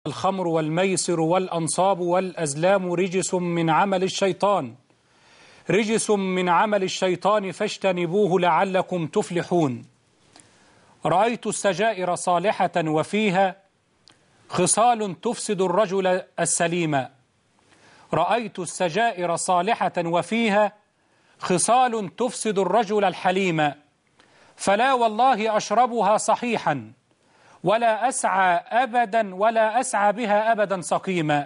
الخمر والميسر والأنصاب والأزلام رجس من عمل الشيطان رجس من عمل الشيطان فاجتنبوه لعلكم تفلحون رأيت السجائر صالحة وفيها خصال تفسد الرجل السليم رأيت السجائر صالحة وفيها خصال تفسد الرجل الحليم فلا والله أشربها صحيحا ولا أسعى أبدا ولا أسعى بها أبدا سقيما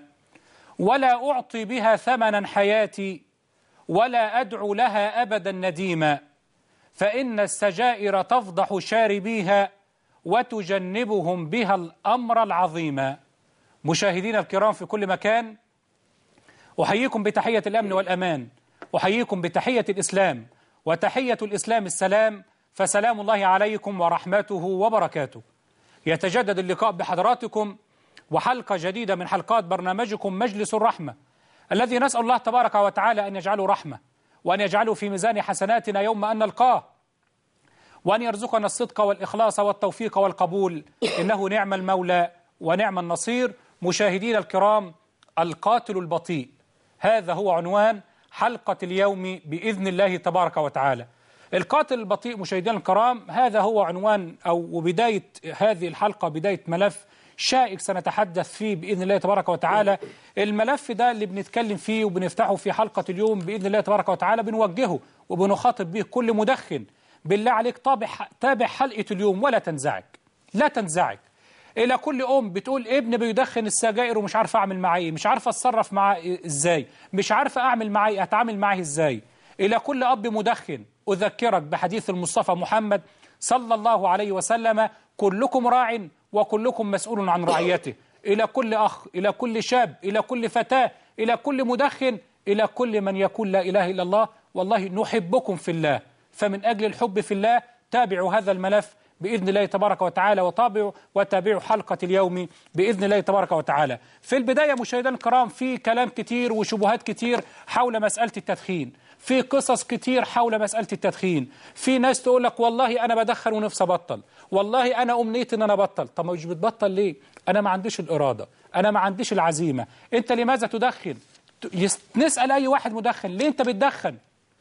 ولا أعطي بها ثمنا حياتي ولا أدعو لها أبدا نديما فإن السجائر تفضح شاربيها وتجنبهم بها الأمر العظيم مشاهدين الكرام في كل مكان أحييكم بتحية الأمن والأمان أحييكم بتحية الإسلام وتحية الإسلام السلام فسلام الله عليكم ورحمته وبركاته يتجدد اللقاء بحضراتكم وحلقة جديدة من حلقات برنامجكم مجلس الرحمة الذي نسأل الله تبارك وتعالى أن يجعله رحمة وأن يجعله في ميزان حسناتنا يوم أن نلقاه وأن يرزقنا الصدق والإخلاص والتوفيق والقبول إنه نعم المولى ونعم النصير مشاهدين الكرام القاتل البطيء هذا هو عنوان حلقة اليوم بإذن الله تبارك وتعالى القاتل البطيء مشاهدينا الكرام هذا هو عنوان أو بداية هذه الحلقة بداية ملف شائك سنتحدث فيه بإذن الله تبارك وتعالى الملف ده اللي بنتكلم فيه وبنفتحه في حلقة اليوم بإذن الله تبارك وتعالى بنوجهه وبنخاطب به كل مدخن بالله عليك طابع تابع حلقة اليوم ولا تنزعج لا تنزعج إلى كل أم بتقول ابن بيدخن السجائر ومش عارف أعمل معاه إيه مش عارف أتصرف معاه إزاي مش عارف أعمل معاه إيه أتعامل معاه إزاي إلى كل أب مدخن أذكرك بحديث المصطفى محمد صلى الله عليه وسلم كلكم راع وكلكم مسؤول عن رعيته إلى كل أخ إلى كل شاب إلى كل فتاة إلى كل مدخن إلى كل من يقول لا إله إلا الله والله نحبكم في الله فمن أجل الحب في الله تابعوا هذا الملف بإذن الله تبارك وتعالى وطابعوا وتابعوا حلقة اليوم بإذن الله تبارك وتعالى في البداية مشاهدينا الكرام في كلام كتير وشبهات كتير حول مسألة التدخين في قصص كتير حول مسألة التدخين في ناس تقول لك والله أنا بدخن ونفسي أبطل والله أنا أمنيتي أن أنا أبطل طب مش بتبطل ليه أنا ما عنديش الإرادة أنا ما عنديش العزيمة أنت لماذا تدخن نسأل أي واحد مدخن ليه أنت بتدخن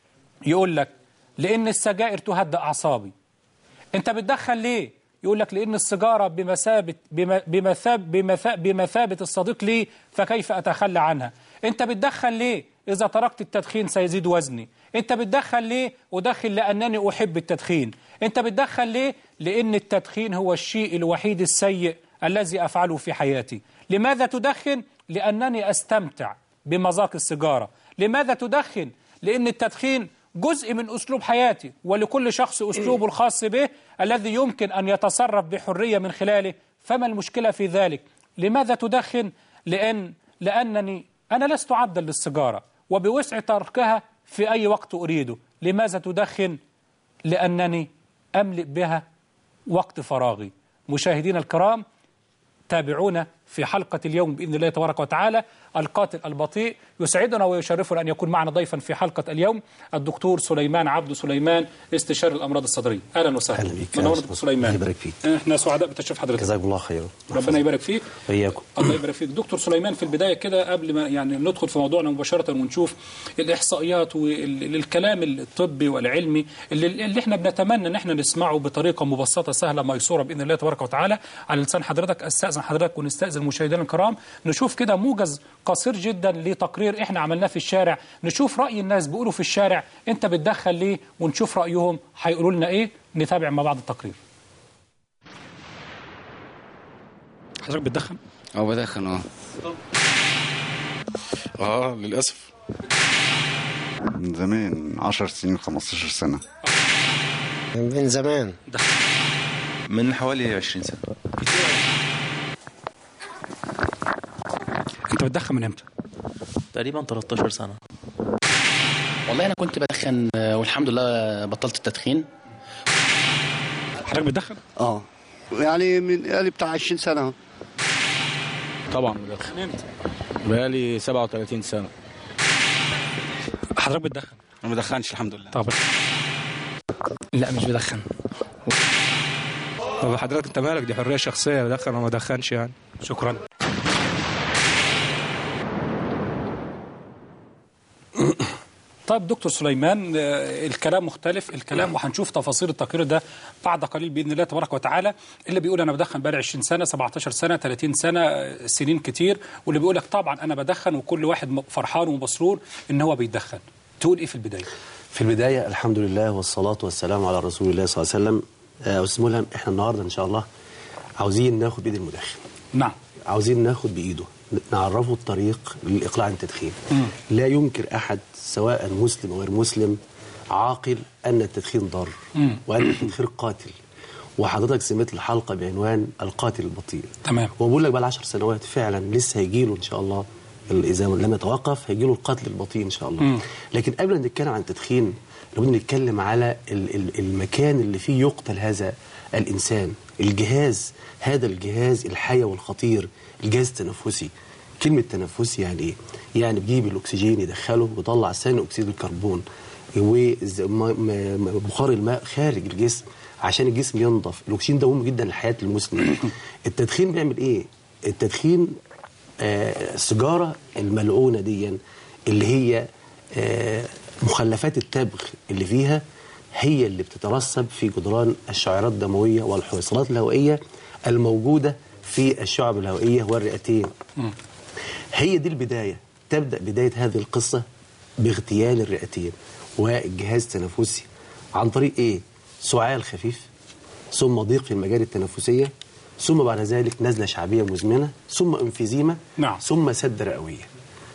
يقول لك لأن السجائر تهدأ أعصابي أنت بتدخن ليه يقول لك لأن السيجارة بمثابة بمثاب بمثاب بمثابة الصديق لي فكيف أتخلى عنها أنت بتدخن ليه إذا تركت التدخين سيزيد وزني أنت بتدخن ليه أدخن لأنني أحب التدخين أنت بتدخن ليه لأن التدخين هو الشيء الوحيد السيء الذي أفعله في حياتي لماذا تدخن لأنني أستمتع بمذاق السيجارة لماذا تدخن لأن التدخين جزء من أسلوب حياتي ولكل شخص أسلوبه الخاص به الذي يمكن أن يتصرف بحرية من خلاله فما المشكلة في ذلك لماذا تدخن لأن لأنني أنا لست عبدا للسيجارة وبوسع تركها في أي وقت أريده لماذا تدخن لأنني أملئ بها وقت فراغي مشاهدينا الكرام تابعونا في حلقة اليوم بإذن الله تبارك وتعالى القاتل البطيء يسعدنا ويشرفنا أن يكون معنا ضيفا في حلقة اليوم الدكتور سليمان عبد سليمان استشاري الأمراض الصدرية أهلا وسهلا أهلا بك منور دكتور سليمان الله يبارك فيك احنا سعداء بتشرف حضرتك جزاكم الله خيرا ربنا يبارك فيك وإياكم الله يبارك فيك دكتور سليمان في البداية كده قبل ما يعني ندخل في موضوعنا مباشرة ونشوف الإحصائيات والكلام الطبي والعلمي اللي, اللي احنا بنتمنى ان احنا نسمعه بطريقة مبسطة سهلة ميسورة بإذن الله تبارك وتعالى على لسان حضرتك استأذن حضرتك ونستأذن المشاهدين الكرام نشوف كده موجز قصير جدا لتقرير احنا عملناه في الشارع نشوف رأي الناس بيقولوا في الشارع انت بتدخل ليه ونشوف رأيهم هيقولوا لنا ايه نتابع مع بعض التقرير حضرتك بتدخن اه بدخن اه اه للاسف من زمان 10 سنين 15 سنة من زمان من حوالي 20 سنة انت بتدخن من امتى تقريبا 13 سنة والله انا كنت بدخن آه، والحمد لله بطلت التدخين حضرتك بتدخن اه يعني من قالي بتاع 20 سنة اهو. طبعا بدخن امتى بقالي 37 سنة حضرتك بتدخن ما بدخنش الحمد لله طب لا مش بدخن طب حضرتك انت مالك دي حرية شخصية بدخن وما بدخنش يعني شكرا طيب دكتور سليمان آه، الكلام مختلف الكلام وهنشوف تفاصيل التقرير ده بعد قليل باذن الله تبارك وتعالى اللي بيقول انا بدخن بقالي 20 سنه 17 سنه 30 سنه آه، سنين كتير واللي بيقول لك طبعا انا بدخن وكل واحد م- فرحان ومسرور ان هو بيدخن تقول ايه في البدايه في البداية الحمد لله والصلاة والسلام على رسول الله صلى الله عليه وسلم آه، أستاذ ملهم احنا النهاردة إن شاء الله عاوزين ناخد بإيد المدخن نعم عاوزين ناخد بإيده نعرفه الطريق للإقلاع عن التدخين لا ينكر أحد سواء مسلم أو غير مسلم عاقل أن التدخين ضار وأن التدخين قاتل وحضرتك سمعت الحلقة بعنوان القاتل البطيء تمام وبقول لك بقى 10 سنوات فعلا لسه هيجي له ان شاء الله ال- اذا لم يتوقف هيجي له القتل البطيء ان شاء الله لكن قبل ما نتكلم عن التدخين لابد نتكلم على ال- ال- المكان اللي فيه يقتل هذا الانسان الجهاز هذا الجهاز الحي والخطير الجهاز التنفسي كلمة تنفسي يعني ايه؟ يعني بيجيب الاكسجين يدخله ويطلع ثاني اكسيد الكربون وبخار الماء خارج الجسم عشان الجسم ينضف الاكسجين ده مهم جدا لحياه المسلم التدخين بيعمل ايه التدخين آه السيجاره الملعونه دي اللي هي آه مخلفات التبغ اللي فيها هي اللي بتترسب في جدران الشعيرات الدمويه والحويصلات الهوائيه الموجوده في الشعب الهوائيه والرئتين هي دي البداية تبدأ بداية هذه القصة باغتيال الرئتين والجهاز التنفسي عن طريق ايه سعال خفيف ثم ضيق في المجال التنفسية ثم بعد ذلك نزلة شعبية مزمنة ثم انفيزيما نعم. ثم سد رئوية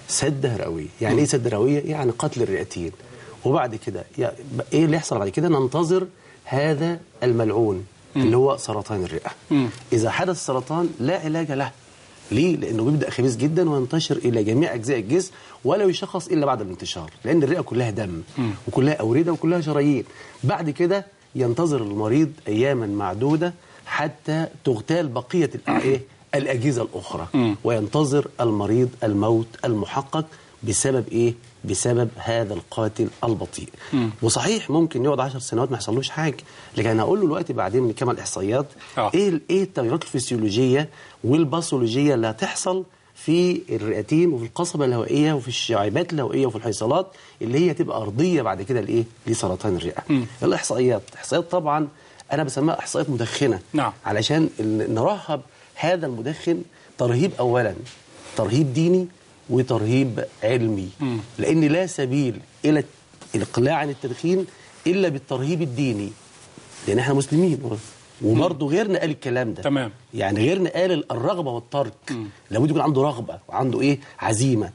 سد رئوية يعني ايه سد رئوية يعني قتل الرئتين وبعد كده يا- ايه اللي يحصل بعد كده ننتظر هذا الملعون اللي هو سرطان الرئة إذا حدث سرطان لا علاج له ليه؟ لأنه بيبدأ خبيث جدا وينتشر إلى جميع أجزاء الجسم ولا يشخص إلا بعد الانتشار لأن الرئة كلها دم وكلها أوردة وكلها شرايين بعد كده ينتظر المريض أياما معدودة حتى تغتال بقية الأ- إيه؟ الأجهزة الأخرى وينتظر المريض الموت المحقق بسبب إيه؟ بسبب هذا القاتل البطيء وصحيح ممكن يقعد 10 سنوات ما يحصلوش حاجه لكن انا هقول له دلوقتي بعدين من كمان الاحصائيات آه. ايه ال- ايه التغيرات الفسيولوجيه والباثولوجيه اللي هتحصل في الرئتين وفي القصبه الهوائيه وفي الشعيبات الهوائيه وفي الحيصلات اللي هي تبقى ارضيه بعد كده لايه؟ لسرطان الرئه. الاحصائيات، الاحصائيات طبعا انا بسميها احصائيات مدخنه نعم. علشان ال- نرهب هذا المدخن ترهيب اولا ترهيب ديني وترهيب علمي لان لا سبيل الى الاقلاع عن التدخين الا بالترهيب الديني لان احنا مسلمين وبرضه غيرنا قال الكلام ده تمام. يعني غيرنا قال الرغبه والترك لابد يكون عنده رغبه وعنده ايه عزيمه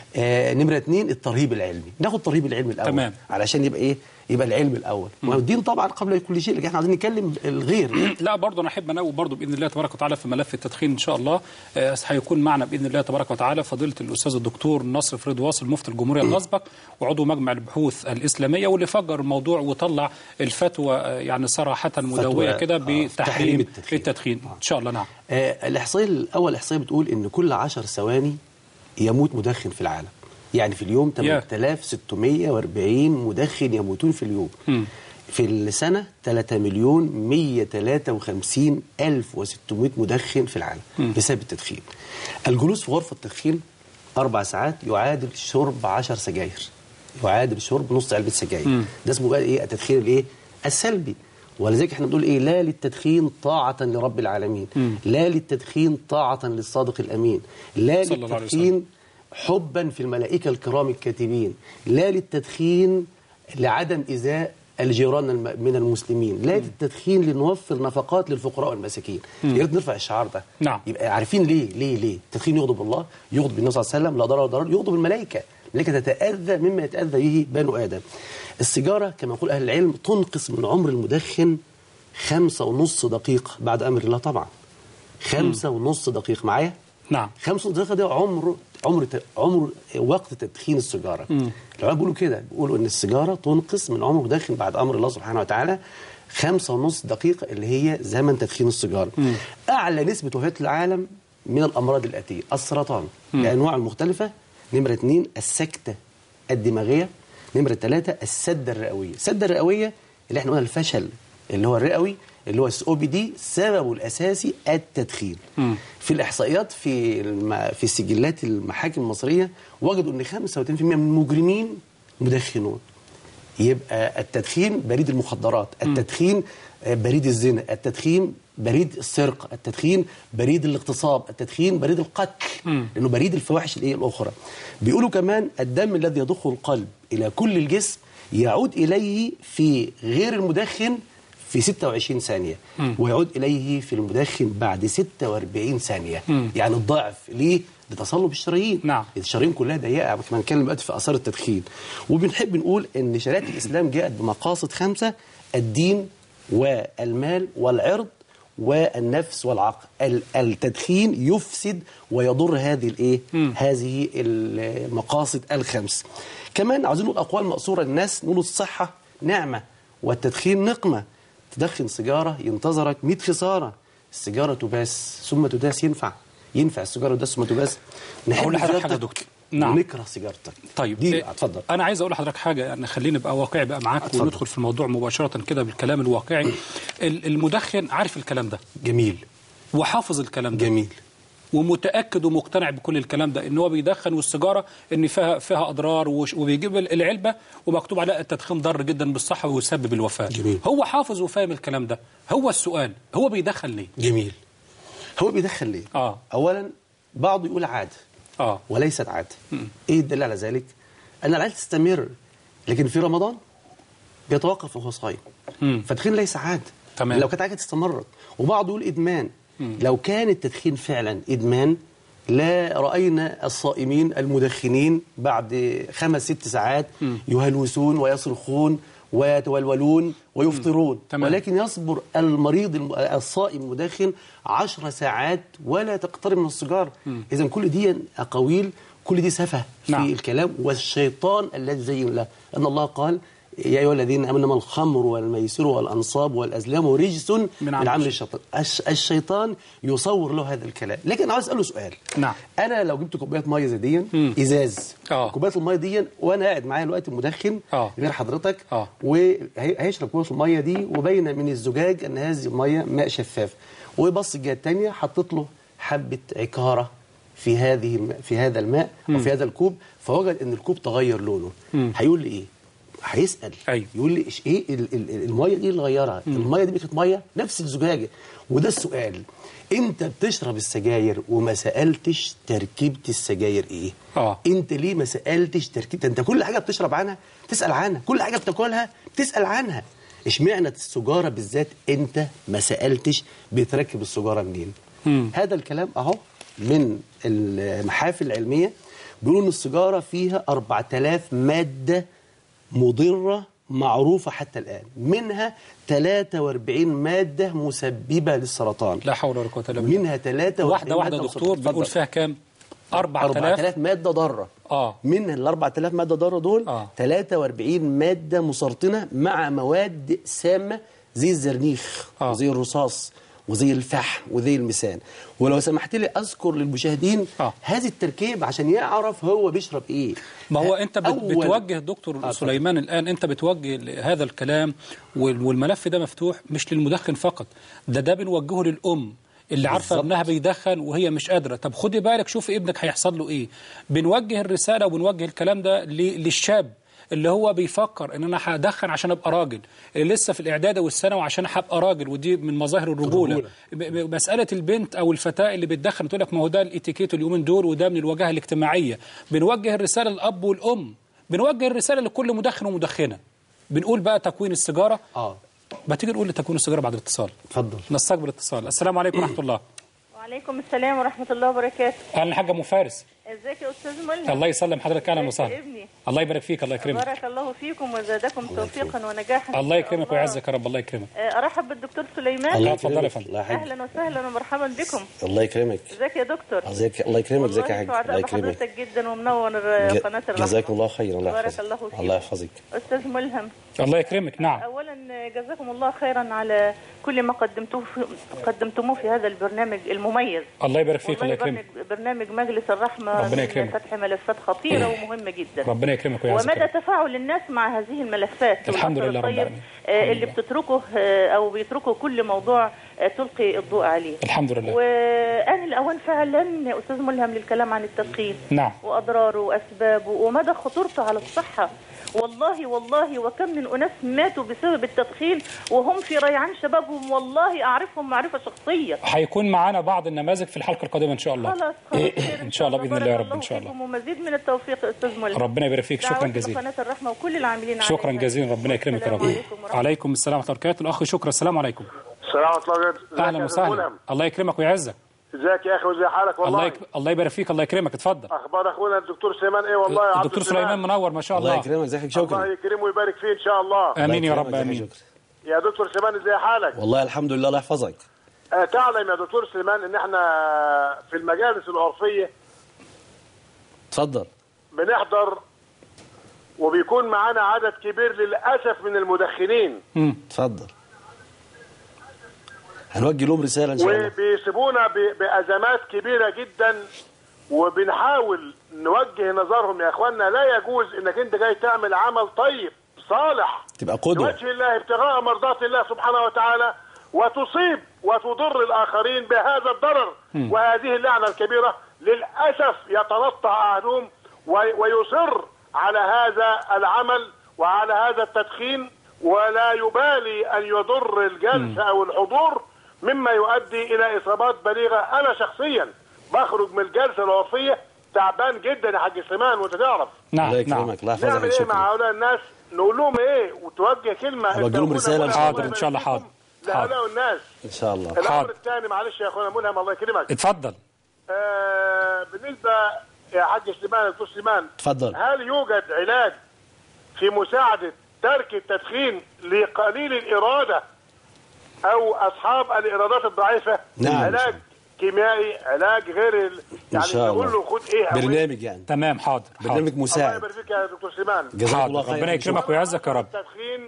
آه نمره اتنين الترهيب العلمي ناخد الترهيب العلمي الاول تمام. علشان يبقى ايه يبقى العلم الاول والدين طبعا قبل كل شيء لكن احنا عايزين نتكلم الغير لا برضه انا احب انوه برضه باذن الله تبارك وتعالى في ملف التدخين ان شاء الله آه، هيكون معنا باذن الله تبارك وتعالى فضيله الاستاذ الدكتور نصر فريد واصل مفتي الجمهوريه الاسبق وعضو مجمع البحوث الاسلاميه واللي فجر الموضوع وطلع الفتوى آه، يعني صراحه مدويه كده آه، تحريم بتحريم التدخين. التدخين ان شاء الله نعم آه الاحصائيه الاول احصائيه بتقول ان كل 10 ثواني يموت مدخن في العالم يعني في اليوم يا. 8640 مدخن يموتون في اليوم في السنة 3 مليون 153 ألف و600 مدخن في العالم بسبب التدخين الجلوس في غرفة التدخين أربع ساعات يعادل شرب 10 سجاير يعادل شرب نص علبة سجاير ده اسمه بقى إيه التدخين الإيه السلبي ولذلك احنا بنقول ايه لا للتدخين طاعة لرب العالمين لا للتدخين طاعة للصادق الأمين لا صلى الله عليه للتدخين حبا في الملائكة الكرام الكاتبين لا للتدخين لعدم إزاء الجيران الم- من المسلمين لا للتدخين لنوفر نفقات للفقراء والمساكين يا ريت نرفع الشعار ده نعم. يبقى عارفين ليه ليه ليه التدخين يغضب الله يغضب النبي صلى الله عليه وسلم لا ضرر ولا ضرر يغضب الملائكة الملائكة تتأذى مما يتأذى به بنو آدم السيجارة كما يقول أهل العلم تنقص من عمر المدخن خمسة ونص دقيقة بعد أمر الله طبعا خمسة ونص دقيقة معايا نعم خمس دقيقة ده عمر عمر عمر وقت تدخين السيجارة العلماء بيقولوا كده بيقولوا ان السيجارة تنقص من عمر مدخن بعد امر الله سبحانه وتعالى خمسة ونص دقيقة اللي هي زمن تدخين السيجارة أعلى نسبة وفاة في العالم من الأمراض الآتية السرطان بأنواعه المختلفة نمرة اثنين السكتة الدماغية نمرة ثلاثة السدة الرئوية السدة الرئوية اللي احنا قلنا الفشل اللي هو الرئوي اللي هو الاو بي دي سببه الاساسي التدخين في الاحصائيات في الم... في سجلات المحاكم المصريه وجدوا ان 35% من المجرمين مدخنون يبقى التدخين بريد المخدرات التدخين آه، بريد الزنا التدخين بريد السرقه التدخين بريد الاغتصاب التدخين بريد القتل لانه بريد الفواحش الايه الاخرى بيقولوا كمان الدم الذي يضخه القلب الى كل الجسم يعود اليه في غير المدخن في 26 ثانية ويعود إليه في المدخن بعد 46 ثانية يعني الضعف ليه؟ لتصلب الشرايين نعم. الشرايين كلها ضيقة كما نتكلم دلوقتي في آثار التدخين وبنحب نقول إن شريعة الإسلام جاءت بمقاصد خمسة الدين والمال والعرض والنفس والعقل ال- التدخين يفسد ويضر هذه الايه هذه المقاصد الخمس كمان عاوزين نقول اقوال مقصوره للناس نقول الصحه نعمه والتدخين نقمه تدخن سيجاره ينتظرك 100 خساره السيجاره تباس ثم تداس ينفع ينفع السيجاره تداس ثم تباس نحب أقول لحضرتك حاجة يا سيجارتك دكتور. نعم. ونكره سيجارتك طيب دي إيه، اتفضل انا عايز اقول لحضرتك حاجه يعني خليني ابقى واقعي بقى معاك اتفضل. وندخل في الموضوع مباشره كده بالكلام الواقعي ال- المدخن عارف الكلام ده جميل وحافظ الكلام ده جميل ومتاكد ومقتنع بكل الكلام ده ان هو بيدخن والسيجاره ان فيها فيها اضرار وش- وبيجيب ال- العلبه ومكتوب عليها التدخين ضار جدا بالصحه ويسبب الوفاه جميل. هو حافظ وفاهم الكلام ده هو السؤال هو بيدخن ليه جميل هو بيدخل ليه اه اولا بعض يقول عاده اه وليست عاده ايه الدليل على ذلك ان العاده تستمر لكن في رمضان بيتوقف وهو صايم مم. فالتدخين ليس عاده تمام. لو كانت عاده استمرت وبعض يقول ادمان لو كان التدخين فعلا ادمان لا راينا الصائمين المدخنين بعد خمس ست ساعات يهلوسون ويصرخون ويتولولون ويفطرون تمام. ولكن يصبر المريض الم- الصائم المدخن عشر ساعات ولا تقترب من السيجار اذا كل دي اقاويل كل دي سفه في نعم. الكلام والشيطان الذي زين له ان الله قال يا ايها الذين امنوا إنما الخمر والميسر والانصاب والازلام رجس من, من عمل, عمل الشيطان الش- الشيطان يصور له هذا الكلام لكن عاوز اساله سؤال نعم. انا لو جبت كوبايه ميه زي دي مم. ازاز آه. كوبايه الميه دي وانا قاعد معايا دلوقتي مدخن آه. غير حضرتك آه. وهيشرب كوبايه الميه دي وبين من الزجاج ان هذه الميه ماء شفاف وبص الجهه الثانيه حطيت له حبه عكاره في هذه الم- في هذا الماء او في هذا الكوب فوجد ان الكوب تغير لونه هيقول لي ايه هيسال أيوة. يقول لي إيش ايه ال- ال- ال- الميه دي اللي غيرها الميه دي كانت ميه نفس الزجاجه وده السؤال انت بتشرب السجاير وما سالتش تركيبه السجاير ايه آه. انت ليه ما سالتش تركيبه انت كل حاجه بتشرب عنها تسال عنها كل حاجه بتاكلها بتسال عنها اشمعنى السجاره بالذات انت ما سالتش بتركب السجاره منين مم. هذا الكلام اهو من المحافل العلميه بيقولوا ان السيجاره فيها 4000 ماده مضره معروفه حتى الان منها 43 ماده مسببه للسرطان لا حول ولا قوه الا بالله منها 43 واحده واحده مادة دكتور مسببة. بنقول فيها كام 4000 4000 ماده ضاره اه من ال 4000 ماده ضاره دول آه. 43 ماده مسرطنه مع مواد سامه زي الزرنيخ آه. وزي الرصاص وزي الفحم وزي الميثان ولو سمحت لي اذكر للمشاهدين آه. هذه التركيب عشان يعرف هو بيشرب ايه ما هو انت بت- أول- بتوجه دكتور آه، سليمان الان انت بتوجه هذا الكلام وال- والملف ده مفتوح مش للمدخن فقط ده ده بنوجهه للام اللي عارفه بالظبط. ابنها بيدخن وهي مش قادره طب خدي بالك شوفي ابنك هيحصل له ايه بنوجه الرساله وبنوجه الكلام ده ل- للشاب اللي هو بيفكر ان انا هدخن عشان ابقى راجل اللي لسه في الاعداد والثانوي عشان هبقى راجل ودي من مظاهر الرجوله الرجولة. ب- ب- مساله البنت او الفتاه اللي بتدخن تقول لك ما هو ده الاتيكيت اليومين دول وده من الواجهه الاجتماعيه بنوجه الرساله للاب والام بنوجه الرساله لكل مدخن ومدخنه بنقول بقى تكوين السيجاره اه ما تيجي نقول تكوين السيجاره بعد الاتصال اتفضل نستقبل الاتصال السلام عليكم ورحمه الله وعليكم السلام ورحمة الله وبركاته اهلا الحاجه ام فارس ازيك يا أستاذ ملهم الله يسلم حضرتك اهلا ازيك وسهلا يا ابني الله يبارك فيك الله يكرمك بارك الله فيكم وزادكم توفيقا ونجاحا الله إن شاء يكرمك الله. ويعزك يا رب الله يكرمك آه، أرحب بالدكتور سليمان الله اتفضل يا فندم الله يحفظك أهلا وسهلا ومرحبا بكم الله يكرمك ازيك يا دكتور ازيك الله يكرمك ازيك يا والله حاج سعداء الله يكرمك بحضرتك جدا ومنور آه، ج- قناة الرحمة جزاكم الله خير الله بارك يحفظك الله فيك. الله يحفظك أستاذ ملهم الله يكرمك نعم أولا جزاكم الله خيرا على كل ما قدمتوه في قدمتموه في هذا البرنامج المميز الله يبارك فيك الله والله يكرمك برنامج, برنامج مجلس الرحمة ربنا من يكرمك. فتح ملفات خطيرة ومهمة جدا ربنا يكرمك ويعزك يا ومدى رب. تفاعل الناس مع هذه الملفات الحمد والأثر لله رب الطيب، العالمين. آه، اللي بتتركه آه، او بيتركوا كل موضوع آه، تلقي الضوء عليه الحمد لله وآن الأوان فعلا يا أستاذ ملهم للكلام عن التدخين نعم وأضراره وأسبابه ومدى خطورته على الصحة والله والله وكم من أناس ماتوا بسبب التدخين وهم في ريعان شبابهم والله أعرفهم معرفة شخصية هيكون معانا بعض النماذج في الحلقه القادمه ان شاء الله خلاص خلاص خير ان شاء الله باذن الله يا رب ان بارك شاء الله فيكم ومزيد من التوفيق يا أستاذ ملهم ربنا يبارك فيك شكرا دعواتي جزيلا لقناة الرحمة وكل العاملين شكرا عليها. جزيلا ربنا يكرمك يا رب السلام عليكم ورحمة عليكم السلام ورحمه الله وبركاته الاخ شكرا السلام عليكم السلام ورحمه الله وبركاته اهلا وسهلا الله يكرمك ويعزك ازيك يا اخي وازي حالك والله الله يك... الله يبارك فيك الله يكرمك اتفضل اخبار اخونا الدكتور سليمان ايه والله يا عبد الدكتور سليمان منور ما شاء الله يكرمك ازيك الله يكرمه ويبارك فيه ان شاء الله امين يا رب امين يا دكتور سليمان ازي حالك والله الحمد لله الله يحفظك آه تعلم يا دكتور سليمان ان احنا في المجالس العرفيه اتفضل بنحضر وبيكون معانا عدد كبير للاسف من المدخنين اتفضل هنوجه لهم رساله ان شاء الله وبيسيبونا ب- بازمات كبيره جدا وبنحاول نوجه نظرهم يا اخوانا لا يجوز انك انت جاي تعمل عمل طيب صالح تبقى قدوه لوجه الله ابتغاء مرضات الله سبحانه وتعالى وتصيب وتضر الاخرين بهذا الضرر مم. وهذه اللعنه الكبيره للاسف يتنطع اهلهم وي- ويصر على هذا العمل وعلى هذا التدخين ولا يبالي ان يضر الجلسه او الحضور مما يؤدي الى اصابات بليغه انا شخصيا بخرج من الجلسه العرفيه تعبان جدا يا حاج سليمان وانت تعرف نعم الله يكرمك الله يحفظك نعمل ايه شكرا مع هؤلاء الناس نقول لهم ايه وتوجه كلمه هوجه لهم رساله ان شاء حاضر الله ان شاء الله حاضر حاضر لهؤلاء الناس ان شاء الله الامر الثاني معلش يا اخونا ملهم الله يكرمك اتفضل آه بالنسبه يا حاج سليمان دكتور سليمان اتفضل هل يوجد علاج في مساعده ترك التدخين لقليل الاراده او اصحاب الارادات الضعيفه نعم. علاج كيميائي علاج غير ال... يعني شاء نقول الله. له خد ايه أو إيه؟ برنامج يعني تمام حاضر برنامج الله مساعد يبارك فيك يا دكتور سليمان جزاك الله حاضر خير ربنا يكرمك ويعزك يا رب التدخين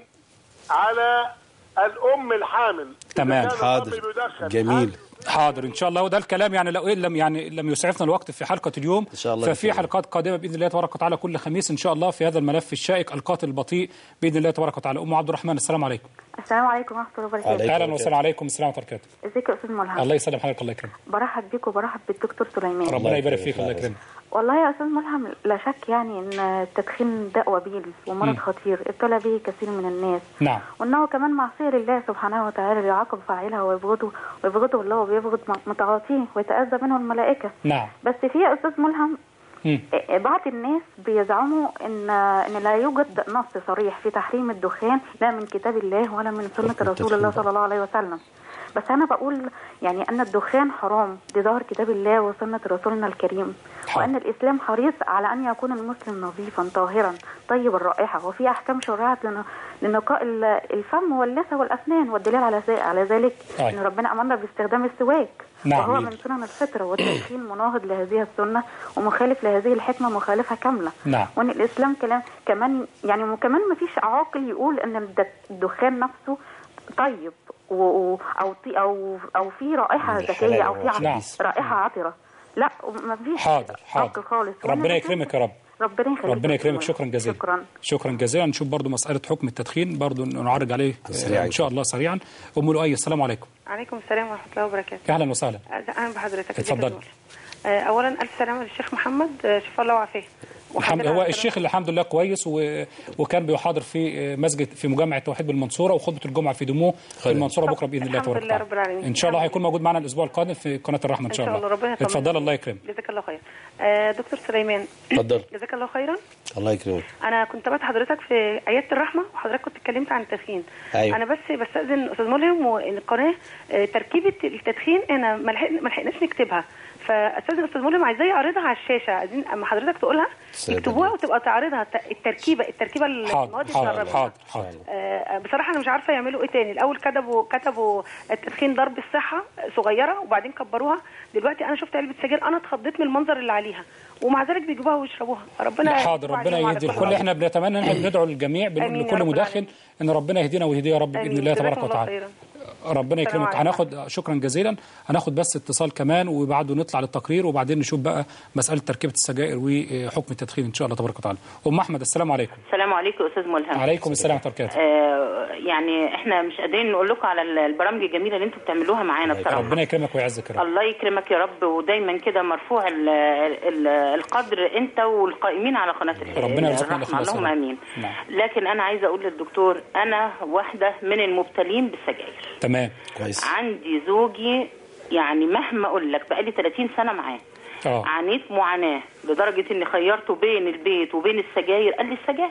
على الام الحامل تمام. إذا كان حاضر. الأب بيدخن، جميل حاضر ان شاء الله وده الكلام يعني لو إن لم يعني لم يسعفنا الوقت في حلقه اليوم إن شاء الله ففي بخير. حلقات قادمه باذن الله تبارك وتعالى كل خميس ان شاء الله في هذا الملف الشائك القاتل البطيء باذن الله تبارك وتعالى ام عبد الرحمن السلام عليكم السلام عليكم ورحمة الله وبركاته اهلا وسهلا عليكم السلام ورحمه الله وبركاته ازيك يا أستاذ ملهم الله يسلم حضرتك الله يكرمك برحب بيك وبرحب بالدكتور سليمان ربنا يبارك فيك الله يكرمك والله يا أستاذ ملهم لا شك يعني أن التدخين داء وبيل ومرض مم. خطير ابتلى به كثير من الناس نعم وأنه كمان معصية لله سبحانه وتعالى يعاقب فاعلها ويبغضه ويبغضه الله ويبغض متعاطيه ويتأذى منه الملائكة نعم بس في يا أستاذ ملهم مم. بعض الناس بيزعموا ان ان لا يوجد نص صريح في تحريم الدخان لا من كتاب الله ولا من سنه رسول الله صلى الله عليه وسلم بس انا بقول يعني ان الدخان حرام بظاهر كتاب الله وسنه رسولنا الكريم وان الاسلام حريص على ان يكون المسلم نظيفا طاهرا طيب الرائحه وفي احكام شرعت لن- لنقاء ال- الفم واللثه والاسنان والدليل على ذلك على ذلك أي. ان ربنا امرنا باستخدام السواك نعم. وهو من سنن الفطره والتدخين مناهض لهذه السنه ومخالف لهذه الحكمه مخالفه كامله نعم وان الاسلام كلام كمان يعني وكمان ما فيش عاقل يقول ان الد- الدخان نفسه طيب و و- او طي او او في رائحه ذكيه او في ع- نعم. رائحه عطره لا ما فيش حاضر حاضر عقل خالص وأنا ربنا بشوف- يكرمك يا رب ربنا يخليك ربنا يا يكرمك أستاذ شكرا جزيلا شكرا شكرا جزيلا نشوف برضو مساله حكم التدخين برضو نعرج عليه سريعاً. ان شاء الله سريعا ام لؤي السلام عليكم عليكم السلام ورحمة الله وبركاته اهلا وسهلا أهلا بحضرتك اتفضل. آه، أولا ألف سلامة للشيخ محمد آه، شفاء الله وعافية الحمد هو الشيخ اللي الحمد لله كويس و... وكان بيحاضر في مسجد في مجمع التوحيد بالمنصوره وخطبه الجمعه في دموع في المنصوره بكره باذن الله الحمد تبارك لله وتعالى رب العالمين. ان شاء الله هيكون موجود معنا الاسبوع القادم في قناه الرحمه ان شاء الله ربنا يطمنا. اتفضل الله يكرمك جزاك الله خير آه، دكتور سليمان اتفضل جزاك الله خيرا الله يكرمك انا كنت تابعت حضرتك في عياده الرحمه وحضرتك كنت اتكلمت عن التدخين أيوة. انا بس بستاذن استاذ ملهم والقناه آه، تركيبه التدخين انا ما لحق- ما لحقناش نكتبها فاستاذن استاذ ملهم عايزاه يعرضها على الشاشه عايزين اما حضرتك تقولها سيدة يكتبوها وتبقى تعرضها الت- التركيبه التركيبه المواد حاضر حاضر المشربة. حاضر حاضر آه، بصراحه انا مش عارفه يعملوا ايه تاني الاول كتبوا كتبوا التدخين ضرب الصحه صغيره وبعدين كبروها دلوقتي انا شفت علبه سجاير انا اتخضيت من المنظر اللي عليها ومع ذلك بيجيبوها ويشربوها ربنا لا حاضر يتوب ربنا عليهم وعلى يهدي كل الكل خير. احنا بنتمنى ان احنا بندعو للجميع بنقول آمين يا لكل رب مداخن ان ربنا يهدينا ويهديه يا رب باذن آمين. الله تبارك جزاكم الله وتعالى خيرا. ربنا السلام يكرمك عليكم. هناخد شكرا جزيلا هناخد بس اتصال كمان وبعده نطلع للتقرير وبعدين نشوف بقى مساله تركيبه السجائر وحكم التدخين ان شاء الله تبارك وتعالى ام احمد السلام عليكم السلام عليكم يا استاذ ملهم عليكم السلام ورحمه الله وبركاته آه يعني احنا مش قادرين نقول لكم على ال- البرامج الجميله اللي انتم بتعملوها معانا بصراحه ربنا يكرمك ويعزك يا رب الله يكرمك يا رب ودايما كده مرفوع ال ال القدر انت والقائمين على قناه الح- ربنا يرزقنا الرحمه الإخلاص يا اللهم رب. امين نعم. لكن انا عايزه اقول للدكتور انا واحده من المبتلين بالسجاير تمام كويس عندي زوجي يعني مهما اقول لك بقالي 30 سنه معاه اه عانيت معاناه لدرجه اني خيرته بين البيت وبين السجاير قال لي السجاير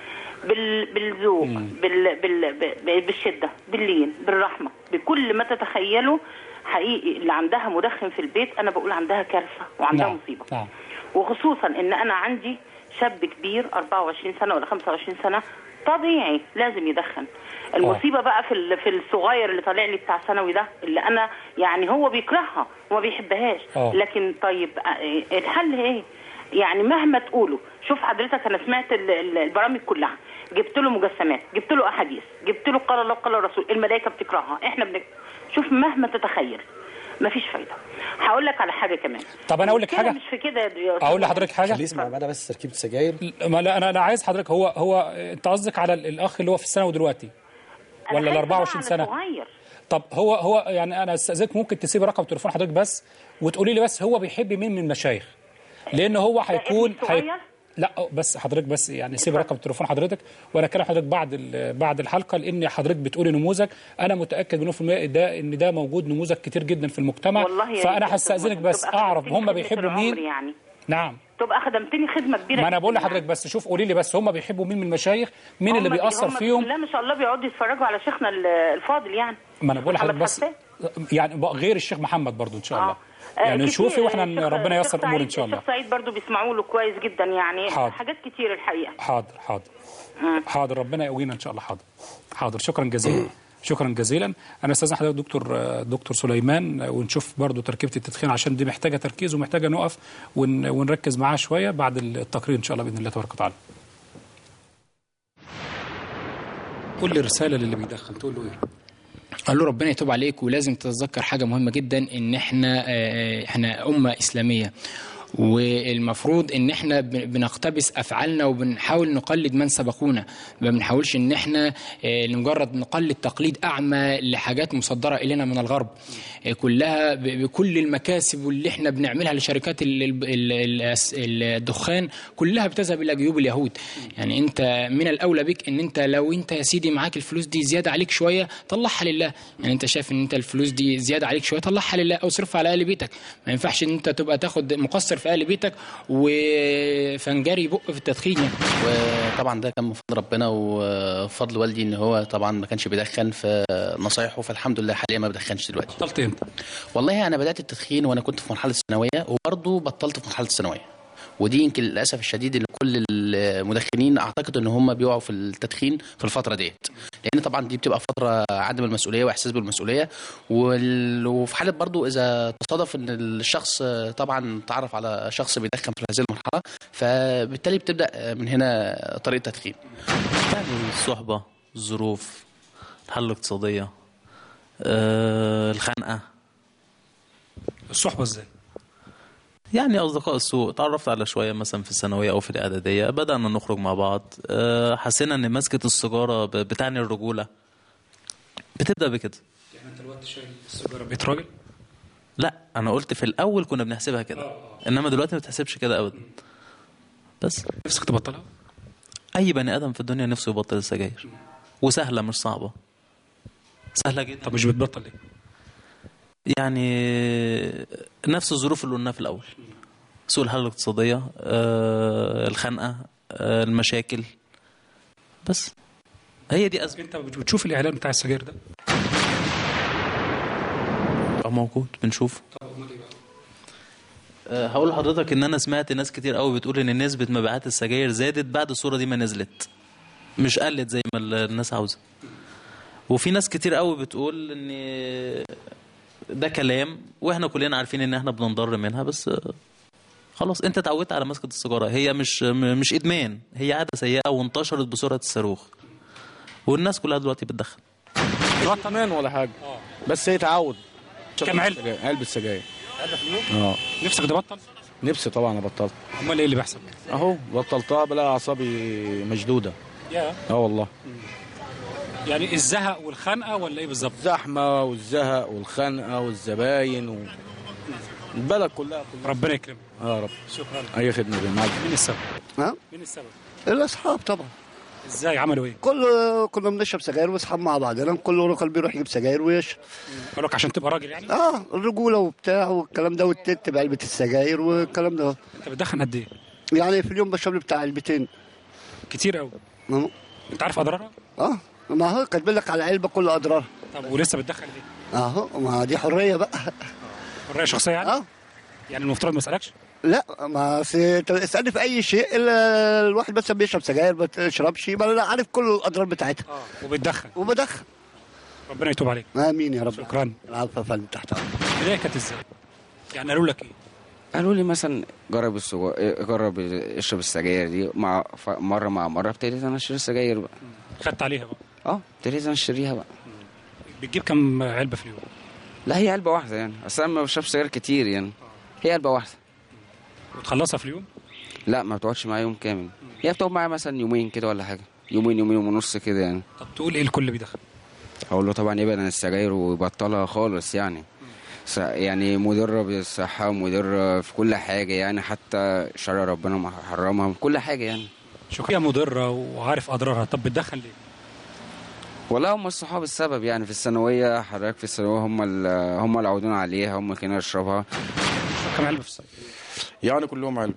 بال... بالذوق بال... بال... ب- بالشده باللين بالرحمه بكل ما تتخيله حقيقي اللي عندها مدخن في البيت انا بقول عندها كارثه وعندها نعم مصيبه نعم وخصوصا ان انا عندي شاب كبير 24 سنه ولا 25 سنه طبيعي لازم يدخن المصيبه بقى في ال- في الصغير اللي طالع لي بتاع ثانوي ده اللي انا يعني هو بيكرهها وما بيحبهاش آه. لكن طيب آه، الحل ايه يعني مهما تقولوا شوف حضرتك انا سمعت ال- ال- البرامج كلها جبت له مجسمات جبت له احاديث جبت له قال الله قال الرسول الملائكه بتكرهها احنا بن... شوف مهما تتخيل مفيش فايده هقول لك على حاجه كمان طب أنا أقول لك المشكلة حاجة؟ مش في كده يا أستاذ اقول لحضرتك حاجه خليه يسمع معانا بس تركيبه سجاير ما لا انا انا عايز حضرتك هو هو انت قصدك على ال- الاخ اللي هو في الثانوي دلوقتي أنا ولا ال خايفة 24 بقى سنه على صغير. طب هو هو يعني انا استاذنك ممكن تسيب رقم تليفون حضرتك بس وتقولي لي بس هو بيحب مين من المشايخ لان هو هيكون ابني الصغير؟ لا بس حضرتك بس يعني سيب رقم تليفون حضرتك وانا اكلم حضرتك بعد ال- بعد الحلقه لان حضرتك بتقولي نموذج انا متاكد مليون في المية ده ان ده موجود نموذج كتير جدا في المجتمع والله يا ريت فانا يا أستاذ هستاذنك مهند، بس تبقى اعرف خدمتني هم خدمة بيحبوا العمر مين يعني نعم تبقى خدمتني خدمه كبيره ما انا بقول جداً لحضرتك بس شوف قولي لي بس هم بيحبوا مين من المشايخ مين اللي هم- بيأثر هم فيهم لا ما شاء الله بيقعدوا يتفرجوا على شيخنا ال- الفاضل يعني ما انا بقول لحضرتك محمد بس حسان. يعني بقى غير الشيخ محمد برضو ان شاء الله آه، يعني كتير. شوفي واحنا الشيخ- ربنا ييسر الشيخ الامور ان سعيد- شاء الله الشيخ سعيد برضو بيسمعوا له كويس جدا يعني حاضر. حاجات كتير الحقيقه حاضر حاضر حاضر ربنا يقوينا ان شاء الله حاضر حاضر شكرا جزيلا شكرا جزيلا انا استاذن حضرتك دكتور دكتور سليمان ونشوف برضو تركيبه التدخين عشان دي محتاجه تركيز ومحتاجه نقف ون ونركز معاها شويه بعد التقرير ان شاء الله باذن الله تبارك وتعالى قول لي رساله للي بيدخن تقول له ايه قال له ربنا يتوب عليك ولازم تتذكر حاجة مهمة جدا ان احنا آه، احنا أمة إسلامية والمفروض ان احنا بن- بنقتبس افعالنا وبنحاول نقلد من سبقونا ما بنحاولش ان احنا آه، لمجرد نقلد تقليد اعمى لحاجات مصدره الينا من الغرب آه، كلها ب- بكل المكاسب واللي احنا بنعملها لشركات ال- ال- ال- ال- الدخان كلها بتذهب الى جيوب اليهود يعني انت من الاولى بك ان انت لو انت يا سيدي معاك الفلوس دي زياده عليك شويه طلعها لله يعني انت شايف ان انت الفلوس دي زياده عليك شويه طلعها لله او صرفها على اهل بيتك ما ينفعش ان انت تبقى تاخد مقصر في اهل بيتك وفنجري بق في التدخين يعني وطبعا ده كان من فضل ربنا وفضل والدي ان هو طبعا ما كانش بيدخن في نصايحه فالحمد لله حاليا ما بدخنش دلوقتي بطلت امتى؟ والله انا بدات التدخين وانا كنت في مرحله الثانويه وبرضه بطلت في مرحله الثانويه ودي يمكن للاسف الشديد ان كل المدخنين اعتقد ان هم بيقعوا في التدخين في الفتره ديت لان طبعا دي بتبقى فتره عدم المسؤوليه واحساس بالمسؤوليه وال- وفي حاله برضو اذا تصادف ان الشخص طبعا تعرف على شخص بيدخن في هذه المرحله فبالتالي بتبدا من هنا طريق التدخين يعني الصحبة الظروف الحالة الاقتصادية آه، الخنقة الصحبة ازاي؟ يعني أصدقاء السوء تعرفت على شوية مثلا في الثانوية أو في الإعدادية بدأنا نخرج مع بعض آه، حسينا إن مسكة السيجارة ب- بتعني الرجولة بتبدأ بكده يعني انت دلوقتي شايل السيجاره بقيت راجل؟ لا أنا قلت في الأول كنا بنحسبها كده إنما دلوقتي ما بتحسبش كده أبدا بس نفسك تبطلها؟ أي بني آدم في الدنيا نفسه يبطل السجاير وسهلة مش صعبة سهلة جدا طب مش بتبطل ليه؟ يعني نفس الظروف اللي قلناها في الأول سوء الحالة الاقتصادية آه، الخنقة آه، المشاكل بس هي دي أزمة انت بتشوف الاعلان بتاع السجاير ده؟ اه موجود بنشوفه آه، هقول لحضرتك ان انا سمعت ناس كتير قوي بتقول ان نسبه مبيعات السجاير زادت بعد الصوره دي ما نزلت مش قلت زي ما الناس عاوزه وفي ناس كتير قوي بتقول ان ده كلام واحنا كلنا عارفين ان احنا بننضر منها بس آه، خلاص انت اتعودت على مسكه السيجاره هي مش م- مش ادمان هي عاده سيئه وانتشرت بسرعه الصاروخ والناس كلها دلوقتي بتدخن مش ادمان ولا حاجه بس هي تعود كم علبة؟ سجاير- علبه سجاير علبة في اليوم؟ اه نفسك تبطل؟ نفسي طبعا ابطل امال ايه اللي بيحصل؟ اهو بطلتها بلاقي اعصابي مشدوده يا اه والله يعني الزهق والخنقه ولا ايه بالظبط الزحمه والزهق والخنقه والزباين و... البلد كلها كلها ربنا يكرمك اه رب شكرا اي خدمه يا معلم مين السبب ها مين السبب الاصحاب طبعا ازاي عملوا ايه كل كنا بنشرب سجاير واصحاب مع بعضنا كل راجل بيروح يجيب سجاير ويشرب قالوا لك عشان تبقى راجل يعني اه الرجوله وبتاع والكلام ده والتت بعلبه السجاير والكلام ده انت بتدخن قد ايه يعني في اليوم بشرب لي بتاع علبتين كتير قوي اه انت عارف اضرارها اه ما هو كاتبين لك على علبه كل اضرارها طب ولسه بتدخن ليه اهو ما دي حريه بقى حريه شخصيه يعني اه يعني المفترض ما اسالكش لا ما أصل انت اسالني في اي شيء الا الواحد بس بيشرب سجاير ما بتشربش ما انا عارف كل الاضرار بتاعتها اه وبتدخن وبدخن ربنا يتوب عليك امين يا رب شكرا العفو يا فندم تحت امرك البدايه كانت ازاي يعني قالوا لك ايه قالوا لي مثلا جرب السجو... جرب اشرب السجاير دي مع ف- مره مع مره ابتديت انا اشتري السجاير بقى خدت عليها بقى اه ابتديت انا اشتريها بقى بتجيب كم علبه في اليوم لا هي علبه واحده يعني اصل انا ما بشربش سجاير كتير يعني هي علبه واحده وتخلصها في اليوم لا ما بتقعدش معايا يوم كامل هي بتقعد معايا مثلا يومين كده ولا حاجه يومين يومين ونص كده يعني طب تقول ايه الكل بيدخن اقول له طبعا يبعد عن السجاير ويبطلها خالص يعني س- يعني مضرة بالصحة ومضرة في كل حاجة يعني حتى شرع ربنا ما حرمها في كل حاجة يعني شوفيها مضره وعارف اضرارها طب بتدخن ليه والله هم الصحاب السبب يعني في الثانوية حضرتك في الثانوية هم ال- هم اللي عودونا عليها هم اللي كانوا يشربها كم علبه في الصيف يعني كلهم علبه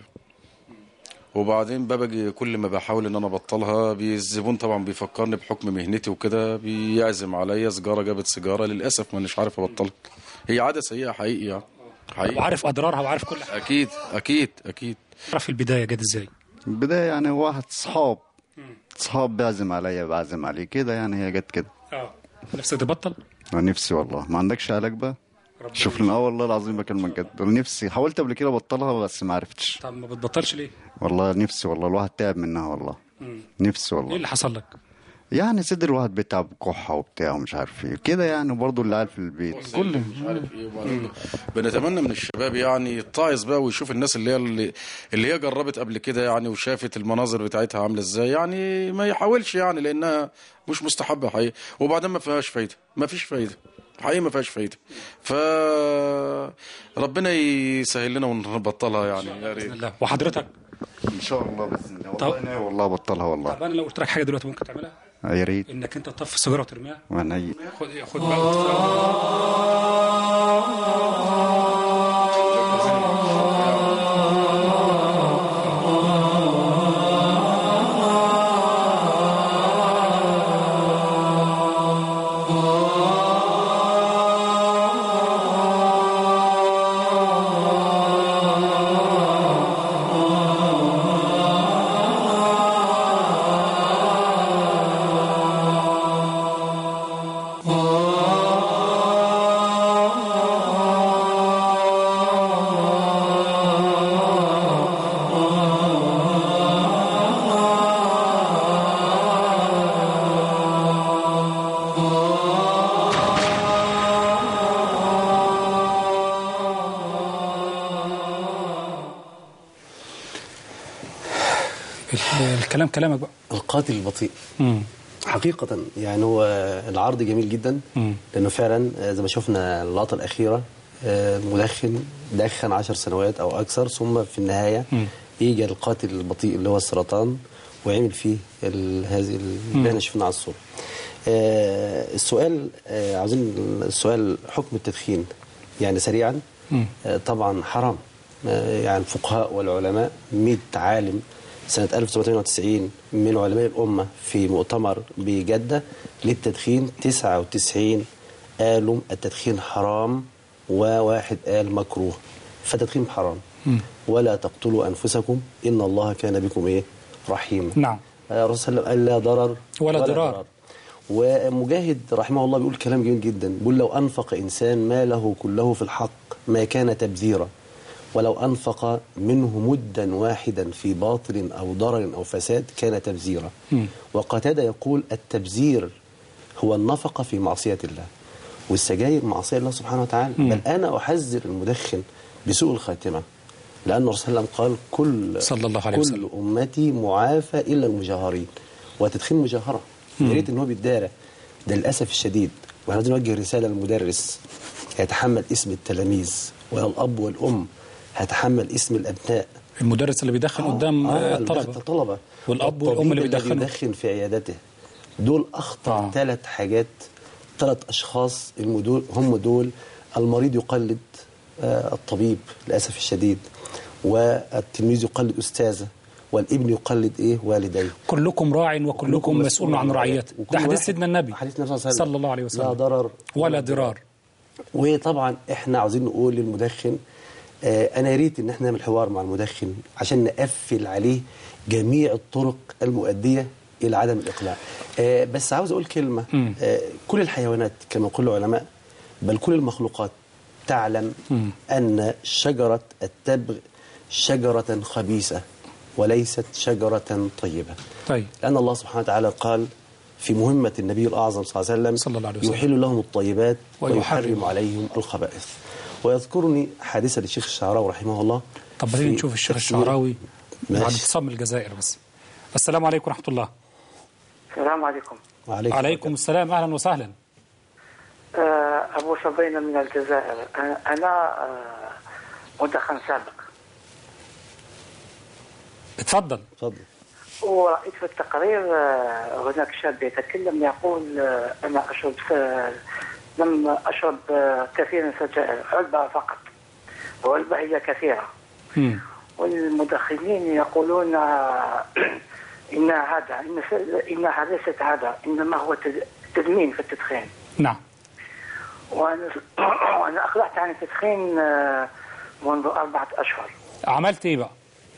وبعدين بقى باجي كل ما بحاول ان انا ابطلها بي- الزبون طبعا بيفكرني بحكم مهنتي وكده بيعزم عليا سيجاره جابت سيجاره للاسف مانيش عارف ابطلها هي عاده سيئه حقيقي يعني حقيقي وعارف اضرارها وعارف كل حاجه اكيد اكيد اكيد عارف البدايه جت ازاي البداية يعني واحد صحاب صحاب بيعزم عليا بعزم عليه كده يعني هي جت كده اه نفسك تبطل أنا نفسي والله ما عندكش علاج بقى شوف لنا اه والله العظيم بكلمك جد أنا نفسي حاولت قبل كده ابطلها بس ما عرفتش طب ما بتبطلش ليه والله نفسي والله الواحد تعب منها والله مم. نفسي ايه والله اللي حصل لك يعني صدر الواحد بيتعب كحة وبتاع ومش عارف ايه كده يعني برضه اللي قاعد في البيت كل مش عارف ايه وبعدين بنتمنى من الشباب يعني يتعظ بقى ويشوف الناس اللي هي اللي, اللي هي جربت قبل كده يعني وشافت المناظر بتاعتها عامله ازاي يعني ما يحاولش يعني لانها مش مستحبه حقيقي وبعدين ما فيهاش فايده ما فيش فايده حقيقي ما فيهاش فايده ف ربنا يسهل لنا ونبطلها يعني يا ريت الله وحضرتك ان شاء الله باذن الله طب- والله ناوي والله ابطلها والله طب انا لو قلت لك حاجه دلوقتي ممكن تعملها يا ريت انك انت تطفي السيجاره وترميها وانا ي- خد خد بقى ال- الكلام كلامك بقى القاتل البطيء مم. حقيقة يعني هو العرض جميل جدا مم. لأنه فعلا آه، زي ما شفنا اللقطة الأخيرة آه، المدخن دخن عشر سنوات أو أكثر ثم في النهاية مم. يجي القاتل البطيء اللي هو السرطان ويعمل فيه ال- هذه اللي احنا شفناه على الصورة آه، السؤال آه، عاوزين السؤال حكم التدخين يعني سريعا مم. آه، طبعا حرام آه، يعني الفقهاء والعلماء 100 عالم سنة 1998 من علماء الأمة في مؤتمر بجدة للتدخين 99 قالوا التدخين حرام وواحد قال مكروه فالتدخين حرام مم. ولا تقتلوا أنفسكم إن الله كان بكم إيه رحيما نعم آه، الرسول صلى الله عليه وسلم قال لا ضرر ولا ضرار. ومجاهد رحمه الله بيقول كلام جميل جدا بيقول لو أنفق إنسان ماله كله في الحق ما كان تبذيرا ولو أنفق منه مدا واحدا في باطل أو ضرر أو فساد كان تبذيرا مم. وقتادة يقول التبذير هو النفقة في معصية الله والسجاير معصية الله سبحانه وتعالى مم. بل أنا أحذر المدخن بسوء الخاتمة لأن الرسول صلى الله عليه وسلم قال كل صلى الله عليه كل وسلم. أمتي معافى إلا المجاهرين وتدخين مجاهره يا ريت ان هو بيتدارى ده للاسف الشديد واحنا عايزين نوجه رساله للمدرس هيتحمل اسم التلاميذ والاب والام هيتحمل اسم الابناء المدرس اللي بيدخن قدام آه، الطلبه الطلبه والاب والطبيب والام اللي الذي بيدخنوا يدخن في عيادته دول اخطر آه. ثلاث حاجات ثلاث اشخاص المدول هم دول المريض يقلد آه الطبيب للاسف الشديد والتلميذ يقلد استاذه والابن يقلد ايه والديه كلكم راع وكلكم مسؤول عن رعيته ده وكل حديث واحد- سيدنا النبي حديث النبي صلى صلى الله عليه وسلم لا ضرر ولا ضرار وطبعا احنا عاوزين نقول للمدخن آه انا يا ريت ان احنا نعمل حوار مع المدخن عشان نقفل عليه جميع الطرق المؤديه الى عدم الاقلاع آه بس عاوز اقول كلمه آه كل الحيوانات كما يقول العلماء بل كل المخلوقات تعلم ان شجره التبغ شجره خبيثه وليست شجره طيبه طيب لأن الله سبحانه وتعالى قال في مهمة النبي الأعظم صلى الله عليه وسلم صلى الله عليه وسلم. يحل لهم الطيبات ويحرم. ويحرم عليهم الخبائث ويذكرني حادثة للشيخ الشعراوي رحمه الله طب في خلينا نشوف الشيخ تفسير- الشعراوي بعد ماشي. اتصال من الجزائر بس السلام عليكم ورحمه الله السلام عليكم وعليكم, عليكم السلام اهلا وسهلا آه، أبو صبينا من الجزائر آه، أنا آه، مدخن سابق اتفضل اتفضل ورأيت في التقرير آه، هناك شاب يتكلم يقول آه، أنا أشرب س- لم أشرب آه، كثيرا سجائر علبة فقط وعلبة هي كثيرة والمدخنين يقولون آه، إن هذا إن س- إنها ليست هذا إنما هو تد- تدمين في التدخين نعم وأنا وأنا أقلعت عن التدخين آه، منذ أربعة أشهر عملت ايه بقى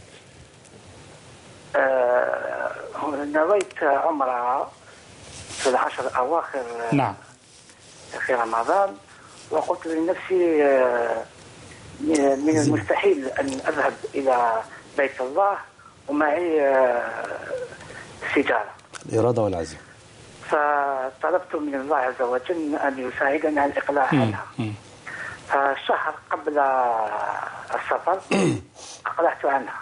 آه، نويت عمرة في العشر الأواخر آه، نعم في رمضان وقلت لنفسي آه، من المستحيل أن أذهب إلى بيت الله ومعي آه، سيجارة الإرادة والعزم فطلبت من الله عز وجل أن يساعدني على الإقلاع عنها فشهر قبل السفر أقلعت عنها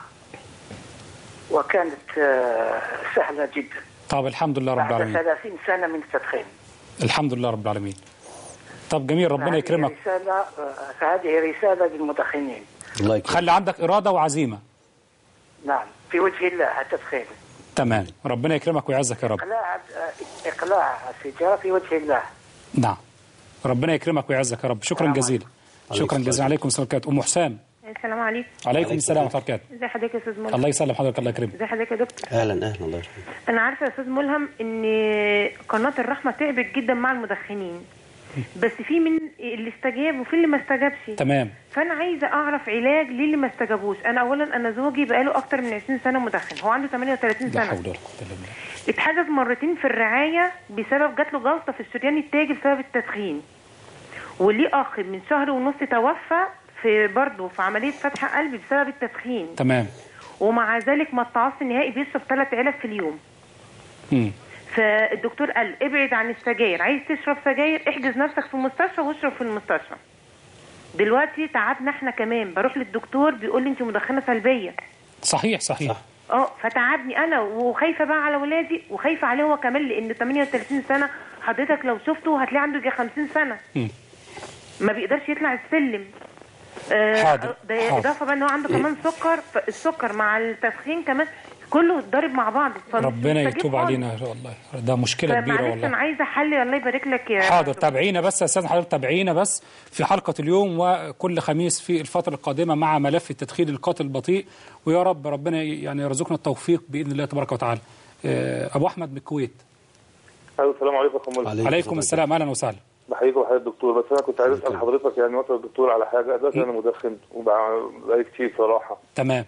وكانت آه، سهلة جدا طب الحمد لله رب بعد العالمين 30 سنة من التدخين الحمد لله رب العالمين طب جميل ربنا فهذه يكرمك رسالة آه، فهذه رسالة للمدخنين الله يكرمك خلي عندك اراده وعزيمه نعم في وجه الله التدخين تمام ربنا يكرمك ويعزك يا رب إقلاع آه، إقلاع السيجارة في وجه الله نعم ربنا يكرمك ويعزك يا رب شكرا جزيلا شكرا جزيلا عليكم السلام عليكم ام حسام السلام عليكم عليكم السلام ورحمه الله وبركاته ازي حضرتك يا استاذ ملهم الله يسلم حضرتك الله يكرمك ازي حضرتك يا دكتور أهلا أهلا الله يرحمه انا عارفه يا استاذ ملهم ان قناه الرحمه تعبت جدا مع المدخنين بس في من اللي استجاب وفي اللي ما استجابش تمام فانا عايزه اعرف علاج للي ما استجابوش انا اولا انا زوجي بقاله اكتر من 20 سنه مدخن هو عنده 38 لا سنه حول ولا قوه الا بالله اتحجز مرتين في الرعايه بسبب جات له جلطه في الشريان التاجي بسبب التدخين وليه اخ من شهر ونص توفى في برضه في عمليه فتح قلب بسبب التدخين تمام ومع ذلك ما اتعص نهائي بيشرب ثلاث علب في اليوم مم. فالدكتور قال ابعد عن السجاير عايز تشرب سجاير احجز نفسك في مستشفى واشرب في المستشفى دلوقتي تعبنا احنا كمان بروح للدكتور بيقول لي انت مدخنه سلبيه صحيح صحيح اه فتعبني انا وخايفه بقى على ولادي وخايفه عليه هو كمان لان 38 سنه حضرتك لو شفته هتلاقيه عنده يجي 50 سنه مم. ما بيقدرش يطلع السلم آه، حاضر، ده حاضر. اضافه بقى ان هو عنده كمان سكر فالسكر مع التدخين كمان كله ضارب مع بعض فمش ربنا مستجيب يتوب خالص. علينا والله ده مشكله كبيره فمعلش والله انا عايزه حل الله يبارك لك يا حاضر تابعينا بس يا استاذ حضرتك تابعينا بس في حلقه اليوم وكل خميس في الفتره القادمه مع ملف التدخين القاتل البطيء ويا رب ربنا يعني يرزقنا التوفيق باذن الله تبارك وتعالى آه، ابو احمد من الكويت ايوه السلام عليكم ورحمه الله عليكم السلام اهلا وسهلا بحييك وحياة الدكتور بس انا كنت عايز اسال حضرتك يعني وقت الدكتور على حاجه دلوقتي انا مدخن وبقالي كتير صراحه تمام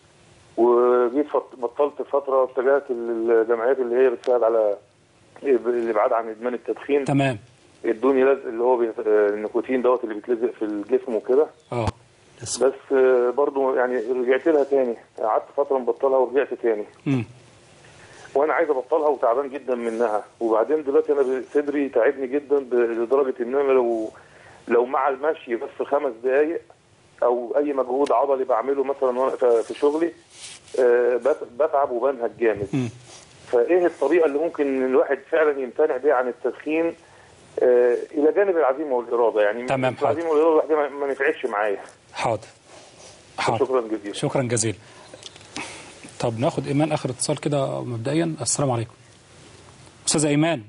وجيت فط- بطلت فتره اتجهت للجمعيات اللي هي بتساعد على الابعاد عن ادمان التدخين تمام ادوني لزق اللي هو بي- آه، النيكوتين دوت اللي بيتلزق في الجسم وكده اه بس آه، برضو يعني رجعت لها تاني قعدت فتره مبطلها ورجعت تاني مم. وانا عايز ابطلها وتعبان جدا منها وبعدين دلوقتي انا صدري تعبني جدا ب- لدرجه ان انا لو لو مع المشي بس خمس دقائق او اي مجهود عضلي بعمله مثلا وانا في- في شغلي آه، بت- بتعب وبنهج جامد فايه الطريقه اللي ممكن الواحد فعلا يمتنع بيها عن التدخين آه الى جانب العزيمه والاراده يعني تمام، حاضر. العزيمه والاراده لوحدها ما- ما نفعتش معايا حاضر حاضر شكرا جزيلا شكرا جزيلا طب ناخد ايمان اخر اتصال كده مبدئيا السلام عليكم استاذه ايمان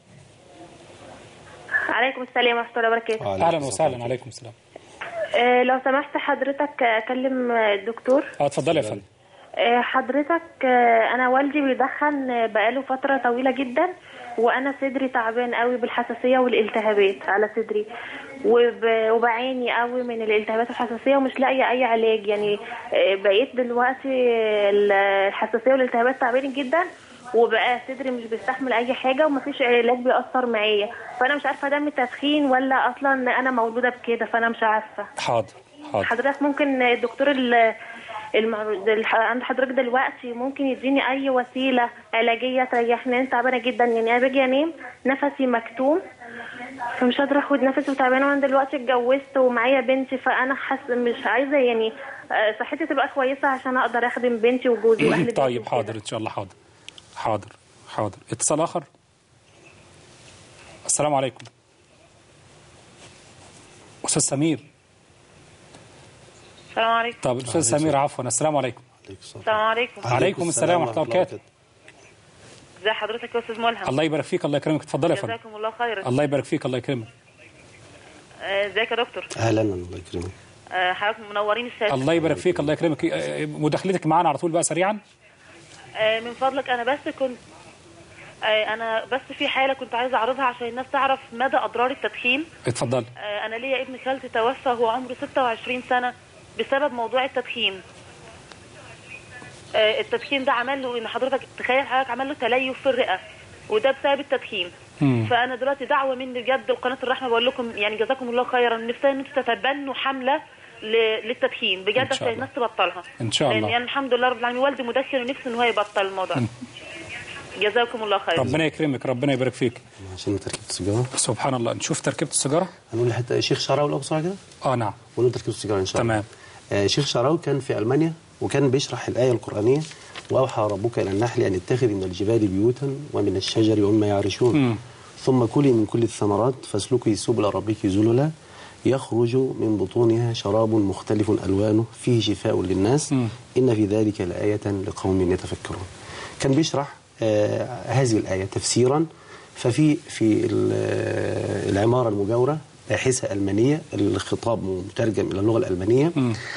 عليكم السلام ورحمة الله وبركاته اهلا وسهلا عليكم السلام آه، لو سمحت حضرتك أكلم الدكتور اه اتفضلي يا فندم آه، حضرتك آه، أنا والدي بيدخن آه، بقاله فترة طويلة جدا وأنا صدري تعبان قوي بالحساسية والالتهابات على صدري وب- وبعاني قوي من الالتهابات والحساسية ومش لاقية أي علاج يعني آه، بقيت دلوقتي آه، الحساسية والالتهابات تعباني جدا وبقى صدري مش بيستحمل اي حاجه ومفيش علاج بيأثر معايا فانا مش عارفه ده من التدخين ولا اصلا انا مولوده بكده فانا مش عارفه حاضر حاضر حضرتك ممكن الدكتور ال- المعروض الح- عند حضرتك دلوقتي ممكن يديني اي وسيله علاجيه تريحني انا تعبانه جدا يعني انا باجي انام نفسي مكتوم فمش قادره اخد نفسي وتعبانه وانا دلوقتي اتجوزت ومعايا بنتي فانا حاسه مش عايزه يعني آه، صحتي تبقى كويسه عشان اقدر اخدم بنتي وجوزي واهل بنتي طيب حاضر ان شاء الله حاضر حاضر حاضر اتصال اخر السلام عليكم استاذ سمير السلام عليكم طب الاستاذ سمير عفوا السلام عليكم السلام عليكم عليكم السلام ورحمه الله وبركاته ازي حضرتك يا استاذ ملهم الله يبارك فيك الله يكرمك اتفضل يا فندم جزاكم الله خيرا الله يبارك فيك الله يكرمك آه، ازيك يا دكتور اهلا الله يكرمك آه، حضرتك منورين السادة الله يبارك فيك الله يكرمك آه، مداخلتك معانا على طول بقى سريعا آه، من فضلك انا بس كنت آه، انا بس في حاله كنت عايزه اعرضها عشان الناس تعرف مدى اضرار التدخين اتفضل آه، انا ليا ابن خالتي توفى وهو عمره 26 سنه بسبب موضوع التدخين آه، التدخين ده عمل له ان حضرتك تخيل حضرتك عمل له تليف في الرئه وده بسبب التدخين مم. فانا دلوقتي دعوه مني بجد لقناه الرحمه بقول لكم يعني جزاكم الله خيرا نفسي ان انتوا تتبنوا حمله ل- للتدخين بجد إن شاء عشان الله. الناس تبطلها إن شاء لان الله. يعني الحمد لله رب العالمين والدي مدخن ونفسي ان هو يبطل الموضوع ده. جزاكم الله خيرا ربنا يكرمك ربنا يبارك فيك عشان تركيبة السيجارة سبحان الله نشوف تركيبة السيجارة هنقول حتى شيخ شعراوي الأول بسرعة كده اه نعم ونقول تركيبة السيجارة إن شاء الله تمام آه شيخ شعراوي كان في ألمانيا وكان بيشرح الآية القرآنية وأوحى ربك إلى النحل أن اتخذ من الجبال بيوتا ومن الشجر ومما يعرشون مم. ثم كلي من كل الثمرات فاسلكي سبل ربك ذللا يخرج من بطونها شراب مختلف ألوانه فيه شفاء للناس إن في ذلك لآية لقوم يتفكرون كان بيشرح آه هذه الآية تفسيرا ففي في ال- آه، العمارة المجاورة باحثة ألمانية الخطاب مترجم إلى اللغة الألمانية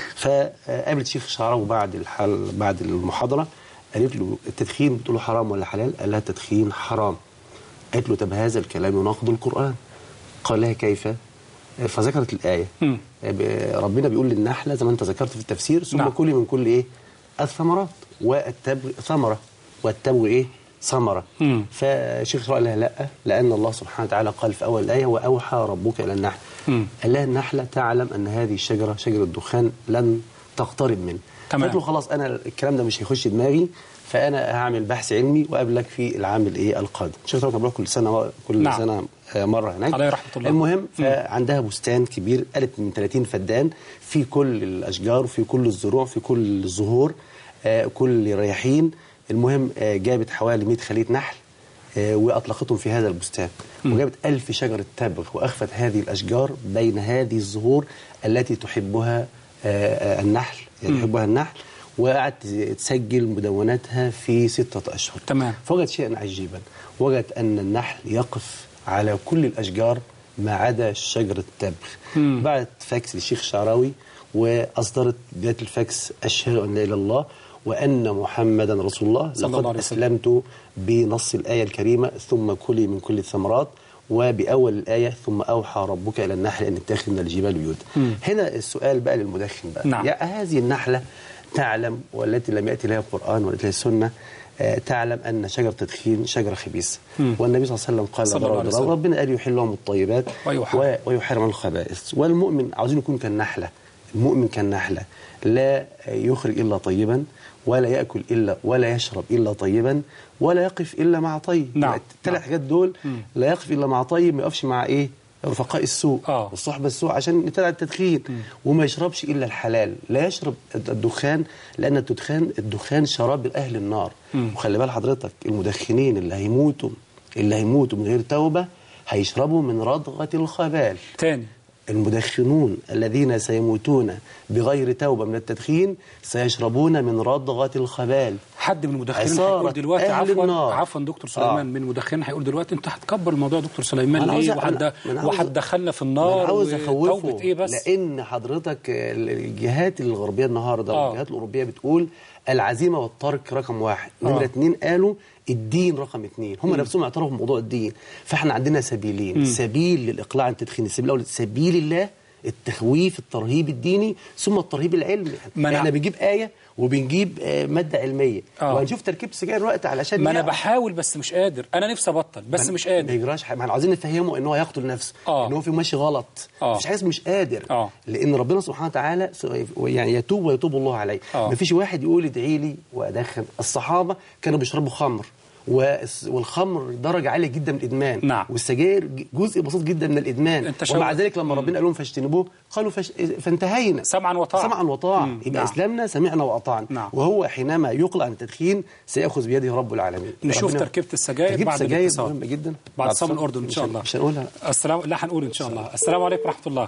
فقابلت شيخ شعراوي بعد الحل بعد المحاضرة قالت له التدخين بتقول له حرام ولا حلال؟ قال لها التدخين حرام قالت له طب هذا الكلام يناقض القرآن قال لها كيف؟ فذكرت الآية مم. ب- ربنا بيقول للنحلة زي ما أنت ذكرت في التفسير ثم نعم. كلي من كل إيه؟ الثمرات والتبغ ثمرة والتبغ إيه؟ ثمرة مم. فشيخ قال لها لا لأن الله سبحانه وتعالى قال في أول الآية وأوحى ربك إلى النحل مم. قال لها النحلة تعلم أن هذه الشجرة شجرة دخان لن تقترب منه تمام. قالت له خلاص أنا الكلام ده مش هيخش دماغي فأنا هعمل بحث علمي وأقابلك في العام الإيه القادم شيخ طبعا بروح كل سنة كل نعم. سنة آه، مرة هناك عليه رحمة الله. المهم فعندها بستان كبير قالت من 30 فدان في كل الأشجار وفي كل الزروع في كل الزهور آه، كل رياحين المهم آه، جابت حوالي 100 خلية نحل آه، وأطلقتهم في هذا البستان وجابت ألف شجرة تبغ وأخفت هذه الأشجار بين هذه الزهور التي تحبها آه، آه، النحل يعني مم. يحبها النحل وقعدت تسجل مدوناتها في ستة أشهر تمام فوجد شيئا عجيبا وجد أن النحل يقف على كل الأشجار ما عدا شجرة التبغ مم. بعت فاكس للشيخ شعراوي وأصدرت بداية الفاكس أشهد أن لا إله إلا الله وأن محمدا رسول الله صلى الله لقد عليه وسلم. أسلمت بنص الآية الكريمة ثم كلي من كل الثمرات وبأول الآية ثم أوحى ربك إلى النحل أن اتخذ من الجبال بيوت مم. هنا السؤال بقى للمدخن بقى نعم. يا هذه النحلة تعلم والتي لم يأتي لها القرآن ولا لها السنة آه، تعلم أن شجرة التدخين شجرة خبيثة مم. والنبي صلى الله عليه وسلم قال صلى لا الله ضرر عليه ضرر. وسلم. ربنا قال يحل لهم الطيبات ويحرم. و- ويحرم الخبائث والمؤمن عاوزين يكون كالنحلة المؤمن كالنحلة لا يخرج إلا طيبا ولا يأكل إلا ولا يشرب إلا طيبا ولا يقف إلا مع طيب نعم. الثلاث حاجات دول لا يقف إلا مع طيب ما يقفش مع إيه رفقاء السوء آه. والصحبه السوء عشان نبتعد عن التدخين وما يشربش الا الحلال لا يشرب الدخان لان الدخان الدخان شراب اهل النار مم. وخلي بال حضرتك المدخنين اللي هيموتوا اللي هيموتوا من غير توبه هيشربوا من ردغه الخبال تاني المدخنون الذين سيموتون بغير توبة من التدخين سيشربون من ردغة الخبال حد من المدخنين عصارة هيقول دلوقتي أهل عفوا النار. عفوا دكتور سليمان آه. من المدخنين هيقول دلوقتي انت هتكبر الموضوع دكتور سليمان أنا عاوز ليه أ- وحد أنا- أنا عاوز- وهتدخلنا في ما النار أنا عاوز وتوبة اخوفه ايه بس لان حضرتك ال- الجهات الغربيه النهارده آه. والجهات الاوروبيه بتقول العزيمه والترك رقم واحد آه. نمره اتنين قالوا الدين رقم اتنين هم مم. نفسهم اعترفوا بموضوع الدين فاحنا عندنا سبيلين مم. سبيل للاقلاع عن التدخين السبيل الاول سبيل الله التخويف الترهيب الديني ثم الترهيب العلمي ما أنا- احنا بنجيب ايه وبنجيب آه، ماده علميه آه. وهنشوف تركيب سجاير الوقت علشان ما انا يعرف. بحاول بس مش قادر انا نفسي ابطل بس ما- مش قادر ما يجراش حاجه ما احنا عايزين نفهمه ان هو يقتل نفسه آه. ان هو في ماشي غلط آه. مفيش حاجه اسمها مش قادر آه. لان ربنا سبحانه وتعالى س- يعني يتوب ويتوب الله عليه آه. مفيش واحد يقول ادعي لي وادخن الصحابه كانوا بيشربوا خمر والس- والخمر درجه عاليه جدا من الادمان نعم. والسجاير ج- جزء بسيط جدا من الادمان أنت ومع شايف- ذلك لما ربنا قال لهم فاجتنبوه قالوا فش... فانتهينا سمعا وطاعة سمعا وطاعه مم. يبقى نعم. اسلامنا سمعنا واطعنا نعم. وهو حينما يقلع عن التدخين سياخذ بيده رب العالمين نشوف ربنا- تركيبة السجاير تركيبة بعد السجاير الاتصال. مهمة جدا بعد صوم الأردن إن مش- شاء الله مش هنقولها السلام لا هنقول إن شاء الله السلام عليكم ورحمة الله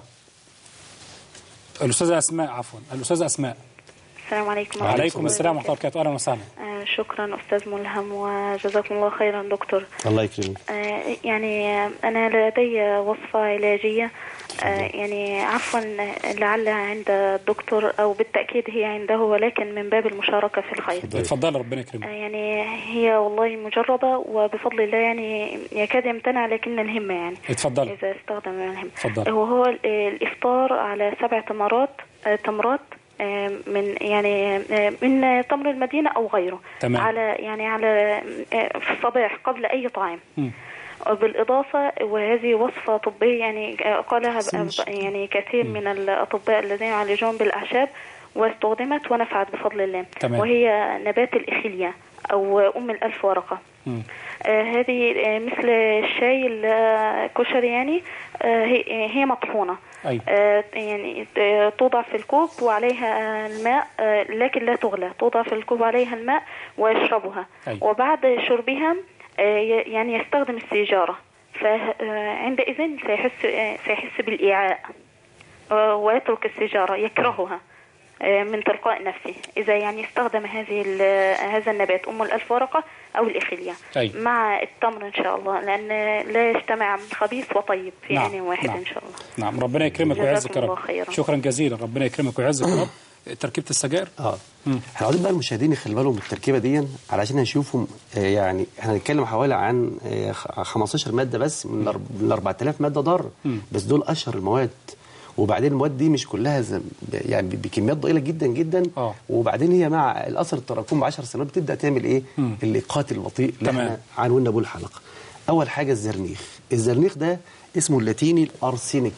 الأستاذة أسماء عفوا الأستاذة أسماء السلام عليكم وعليكم السلام ورحمة الله وبركاته أهلا وسهلا آه، شكرا أستاذ ملهم وجزاكم الله خيرا دكتور الله يكرمك آه، يعني آه، أنا لدي وصفة علاجية آه، يعني عفوا لعلها عند الدكتور أو بالتأكيد هي عنده ولكن من باب المشاركة في الخير اتفضل ربنا آه، يكرمك يعني هي والله مجربة وبفضل الله يعني يكاد يمتنع لكن الهمة يعني اتفضل إذا استخدم الهم اتفضل. وهو ال- الإفطار على سبع تمرات آه، تمرات آه، من يعني آه، من تمر المدينة أو غيره تمام. على يعني على آه، في الصباح قبل أي طعام مم. بالإضافة وهذه وصفة طبية يعني قالها ب- يعني كثير من الأطباء الذين يعالجون بالأعشاب واستخدمت ونفعت بفضل الله تمام. وهي نبات الإخيليا أو أم الألف ورقة مم. آه، هذه آه، مثل الشاي الكشري يعني آه، هي هي مطحونة أيوة. آه، يعني آه، توضع في الكوب وعليها آه، الماء آه، لكن لا تغلى توضع في الكوب عليها الماء ويشربها أيوة. وبعد شربها آه، ي- يعني يستخدم السيجارة فعندئذ سيحس آه، سيحس بالإيعاء آه، ويترك السيجارة يكرهها آه، من تلقاء نفسه إذا يعني استخدم هذه ال- هذا النبات أم الألف ورقة أو الإخلية أي. مع التمر إن شاء الله لأن لا يجتمع خبيث وطيب في نعم، آن واحد نعم. إن شاء الله نعم ربنا يكرمك جزاكم ويعزك يا الله رب خيرا. شكرا جزيلا ربنا يكرمك ويعزك يا رب تركيبة السجاير اه احنا عاوزين بقى المشاهدين يخلي بالهم من التركيبه دي علشان هنشوفهم آه، يعني احنا هنتكلم حوالي عن آه، خ- 15 ماده بس من الأرب- من 4000 ماده ضاره مم. بس دول اشهر المواد وبعدين المواد دي مش كلها زم يعني ب- بكميات ضئيله جدا جدا آه. وبعدين هي مع الاثر التراكم ب 10 سنوات بتبدا تعمل ايه؟ مم. اللي قاتل البطيء اللي تمام. احنا عنونا بيه الحلقه. اول حاجه الزرنيخ، الزرنيخ ده اسمه اللاتيني الارسينيك.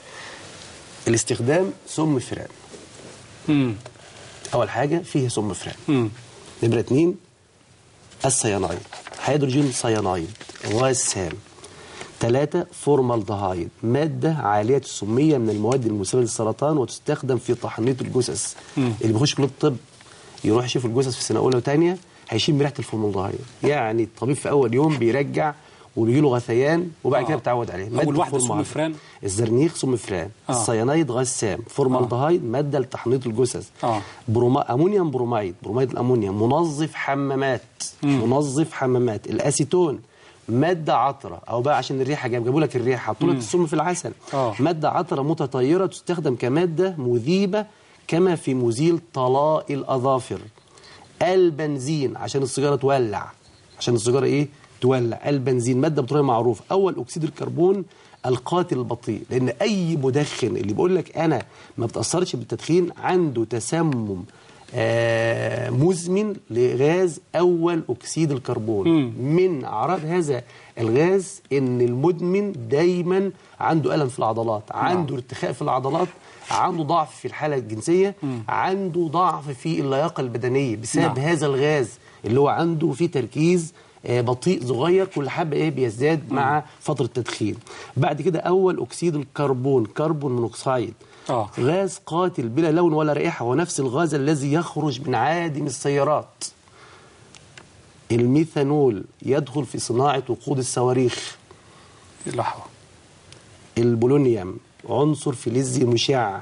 الاستخدام سم فران. مم. اول حاجه فيه سم فران. مم. نمرة اتنين السيانايد هيدروجين سيانايد غاز سام ثلاثة فورمالدهايد مادة عالية السمية من المواد المسببة للسرطان وتستخدم في تحنيط الجثث مم. اللي بيخش كلية الطب يروح يشوف الجثث في سنة أولى وثانية هيشم ريحة الفورمالدهايد يعني الطبيب في أول يوم بيرجع وبيجي له غثيان وبعد آه. كده بتعود عليه أول مادة واحدة سم فورمالدهايد. فران الزرنيخ سم فران آه. السيانايد غاز سام فورمالدهايد ماده لتحنيط الجثث آه. بروما... امونيوم بروميد بروميد الامونيوم منظف حمامات مم. منظف حمامات الاسيتون ماده عطره او بقى عشان الريحه جاب جابوا لك الريحه حطوا لك مم. السم في العسل آه. ماده عطره متطيره تستخدم كماده مذيبه كما في مزيل طلاء الاظافر البنزين عشان السيجاره تولع عشان السيجاره ايه تولع البنزين ماده بتروليه معروف اول اكسيد الكربون القاتل البطيء لان اي مدخن اللي بيقول لك انا ما بتاثرش بالتدخين عنده تسمم آه مزمن لغاز اول اكسيد الكربون مم. من اعراض هذا الغاز ان المدمن دايما عنده الم في العضلات عنده ارتخاء في العضلات عنده ضعف في الحاله الجنسيه عنده ضعف في اللياقه البدنيه بسبب نعم. هذا الغاز اللي هو عنده فيه تركيز آه، بطيء صغير كل حبه ايه بيزداد مع فتره التدخين بعد كده اول اكسيد الكربون كربون مونوكسيد آه. غاز قاتل بلا لون ولا رائحه ونفس الغاز الذي يخرج من عادم السيارات الميثانول يدخل في صناعه وقود الصواريخ لحظة البولونيوم عنصر فلزي مشع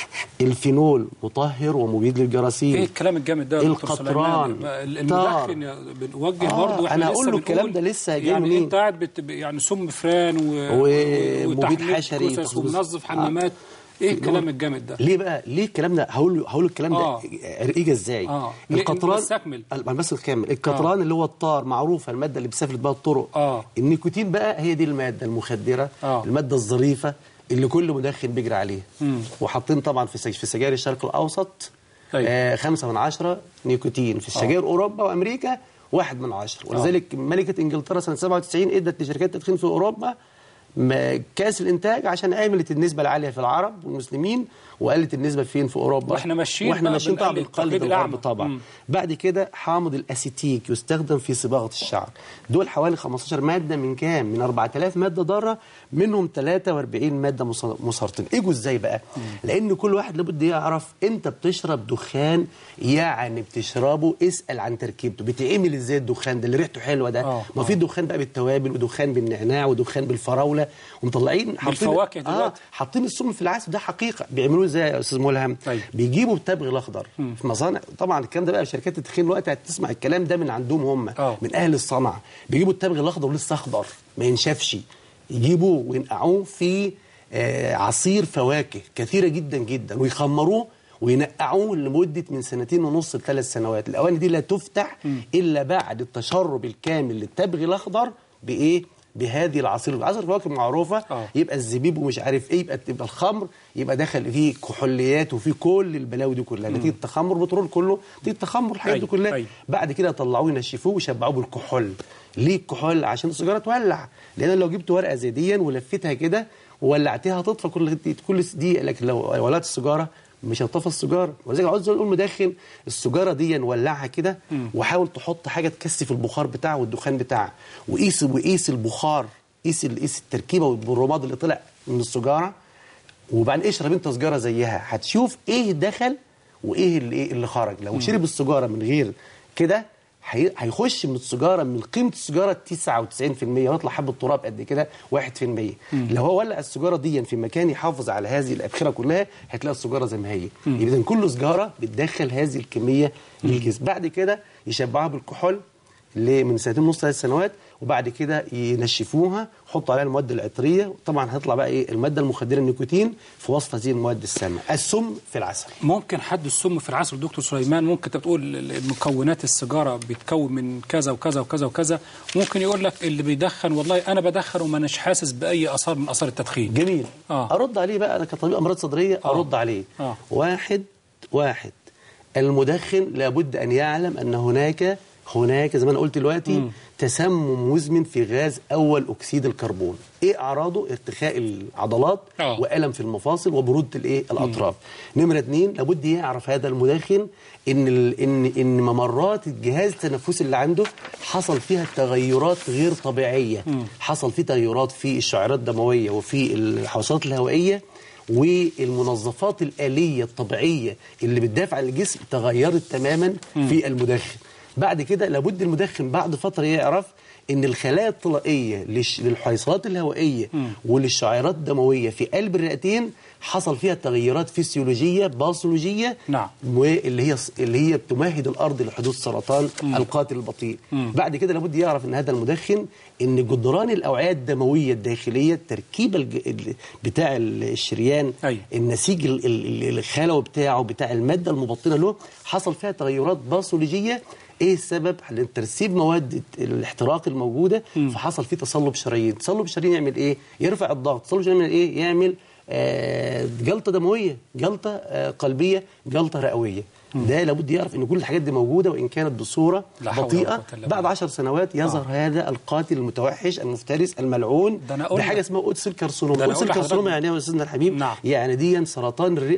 الفينول مطهر ومبيد للجراثيم ايه الكلام الجامد ده يا دكتور القطران سليمان طار. المدخن يا- بنوجه آه، برضه واحنا أنا لسه أقول له الكلام بنقول ده لسه جاي يعني منين؟ انت قاعد بت... يعني سم فران و... ومبيد وتحميل حشري جثث تخصص- ومنظف آه. حمامات ايه الكلام الجامد ده ليه بقى ليه الكلام ده هقول له هقول له الكلام آه. ده اجى ازاي آه. ليه- القطران بس أكمل. انا بس اكمل القطران اللي هو الطار معروفه الماده اللي بتسافر بها الطرق اه النيكوتين بقى هي دي الماده المخدره آه. الماده الظريفه اللي كل مدخن بيجري عليها مم. وحاطين طبعا في سج- في سجاير الشرق الاوسط أيوة. آه خمسة من عشرة نيكوتين في السجاير اوروبا وامريكا واحد من عشرة ولذلك ملكه انجلترا سنه 97 ادت لشركات التدخين في اوروبا م- كاس الانتاج عشان عملت النسبه العاليه في العرب والمسلمين وقلت النسبه فين في اوروبا وإحنا ماشيين واحنا بقى ماشيين طبعا بنقلد بالقلب التقليد الغرب الأعمى. طبعا مم. بعد كده حامض الاسيتيك يستخدم في صباغه الشعر دول حوالي 15 ماده من كام من 4000 ماده ضاره منهم 43 ماده مص- مسرطنه اجوا ازاي بقى لان كل واحد لابد يعرف انت بتشرب دخان يعني بتشربه اسال عن تركيبته بيتعمل ازاي الدخان ده اللي ريحته حلوه ده آه، ما في دخان بقى بالتوابل ودخان بالنعناع ودخان بالفراوله ومطلعين حاطين بالفواكه آه دلوقتي. حاطين السم في العسل ده حقيقه بيعملوه ازاي يا استاذ ملهم طيب. بيجيبوا التبغ الاخضر في مصانع طبعا الكلام ده بقى شركات التدخين دلوقتي هتسمع الكلام ده من عندهم هم آه. من اهل الصنعه بيجيبوا التبغ الاخضر لسه اخضر ما ينشفش يجيبوه وينقعوه في آه عصير فواكه كثيره جدا جدا ويخمروه وينقعوه لمده من سنتين ونص لثلاث سنوات الاواني دي لا تفتح الا بعد التشرب الكامل للتبغ الاخضر بايه بهذه العصير العصير الفواكه معروفه آه. يبقى الزبيب ومش عارف ايه يبقى تبقى الخمر يبقى دخل فيه كحوليات وفيه كل البلاوي دي كلها نتيجه تخمر بترول كله نتيجه تخمر الحاجات دي أيوة، كلها أيوة. بعد كده يطلعوه ينشفوه ويشبعوه بالكحول ليه الكحول عشان السيجاره تولع لان لو جبت ورقه زي دي ولفتها كده وولعتها هتطفى كل كل دقيقه لكن لو ولعت السيجاره مش هتطفى السيجاره ولذلك عاوز اقول مدخن السيجاره دي ولعها كده وحاول تحط حاجه تكثف البخار بتاعه والدخان بتاعه وقيس وقيس البخار قيس ال- قيس التركيبه والرماد اللي طلع من السيجاره وبعدين اشرب انت سيجاره زيها هتشوف ايه دخل وايه اللي ايه اللي خرج لو شرب السيجاره من غير كده هي- هيخش من السيجاره من قيمه السيجاره 99% ويطلع حبه تراب قد كده 1% لو هو ولع السيجاره دي في مكان يحافظ على هذه الابخره كلها هتلاقي السيجاره زي ما هي اذا كل سيجاره بتدخل هذه الكميه للجسم بعد كده يشبعها بالكحول ل- من سنتين ونص ثلاث سنوات وبعد كده ينشفوها يحطوا عليها المواد العطريه طبعا هيطلع بقى ايه الماده المخدره النيكوتين في وسط هذه المواد السامه السم في العسل ممكن حد السم في العسل دكتور سليمان ممكن انت بتقول ال- المكونات السيجاره بتكون من كذا وكذا وكذا وكذا ممكن يقول لك اللي بيدخن والله انا بدخن وما اناش حاسس باي اثار من اثار التدخين جميل اه ارد عليه بقى انا كطبيب امراض صدريه ارد عليه آه. واحد واحد المدخن لابد ان يعلم ان هناك هناك زي ما انا قلت دلوقتي تسمم مزمن في غاز اول اكسيد الكربون ايه اعراضه ارتخاء العضلات آه. والم في المفاصل وبروده الايه الاطراف نمره اتنين لابد يعرف هذا المدخن ان ال... ان ان ممرات الجهاز التنفسي اللي عنده حصل فيها تغيرات غير طبيعيه حصل فيه تغيرات في الشعيرات الدمويه وفي الحوصلات الهوائيه والمنظفات الآلية الطبيعية اللي بتدافع عن الجسم تغيرت تماما في المدخن بعد كده لابد المدخن بعد فترة يعرف ان الخلايا الطلائية للش- للحيصلات الهوائية وللشعيرات الدموية في قلب الرئتين حصل فيها تغيرات فسيولوجية باثولوجية نعم. واللي هي اللي هي بتمهد الارض لحدوث سرطان القاتل البطيء بعد كده لابد يعرف ان هذا المدخن ان جدران الاوعيه الدمويه الداخليه التركيبه الج... ال- بتاع الشريان أيوة. النسيج ال- ال- الخلوي بتاعه بتاع الماده المبطنه له حصل فيها تغيرات باثولوجيه ايه السبب؟ لان ترسيب مواد الاحتراق الموجوده فحصل فيه تصلب شرايين، تصلب الشرايين يعمل ايه؟ يرفع الضغط، تصلب الشرايين يعمل ايه؟ يعمل آه، جلطه دمويه، جلطه آه، قلبيه، جلطه رئويه. ده لابد يعرف ان كل الحاجات دي موجوده وان كانت بصوره لا حول ولا بطيئه قوة إلا بعد عشر سنوات يظهر آه. هذا القاتل المتوحش المفترس الملعون ده أنا أقول بحاجه لك- اسمها قدس الكرسونوما ده أنا قدس أقول لحضرتك- الكرسونوما يعني ايه يا استاذنا الحبيب نعم. يعني دي سرطان الرئه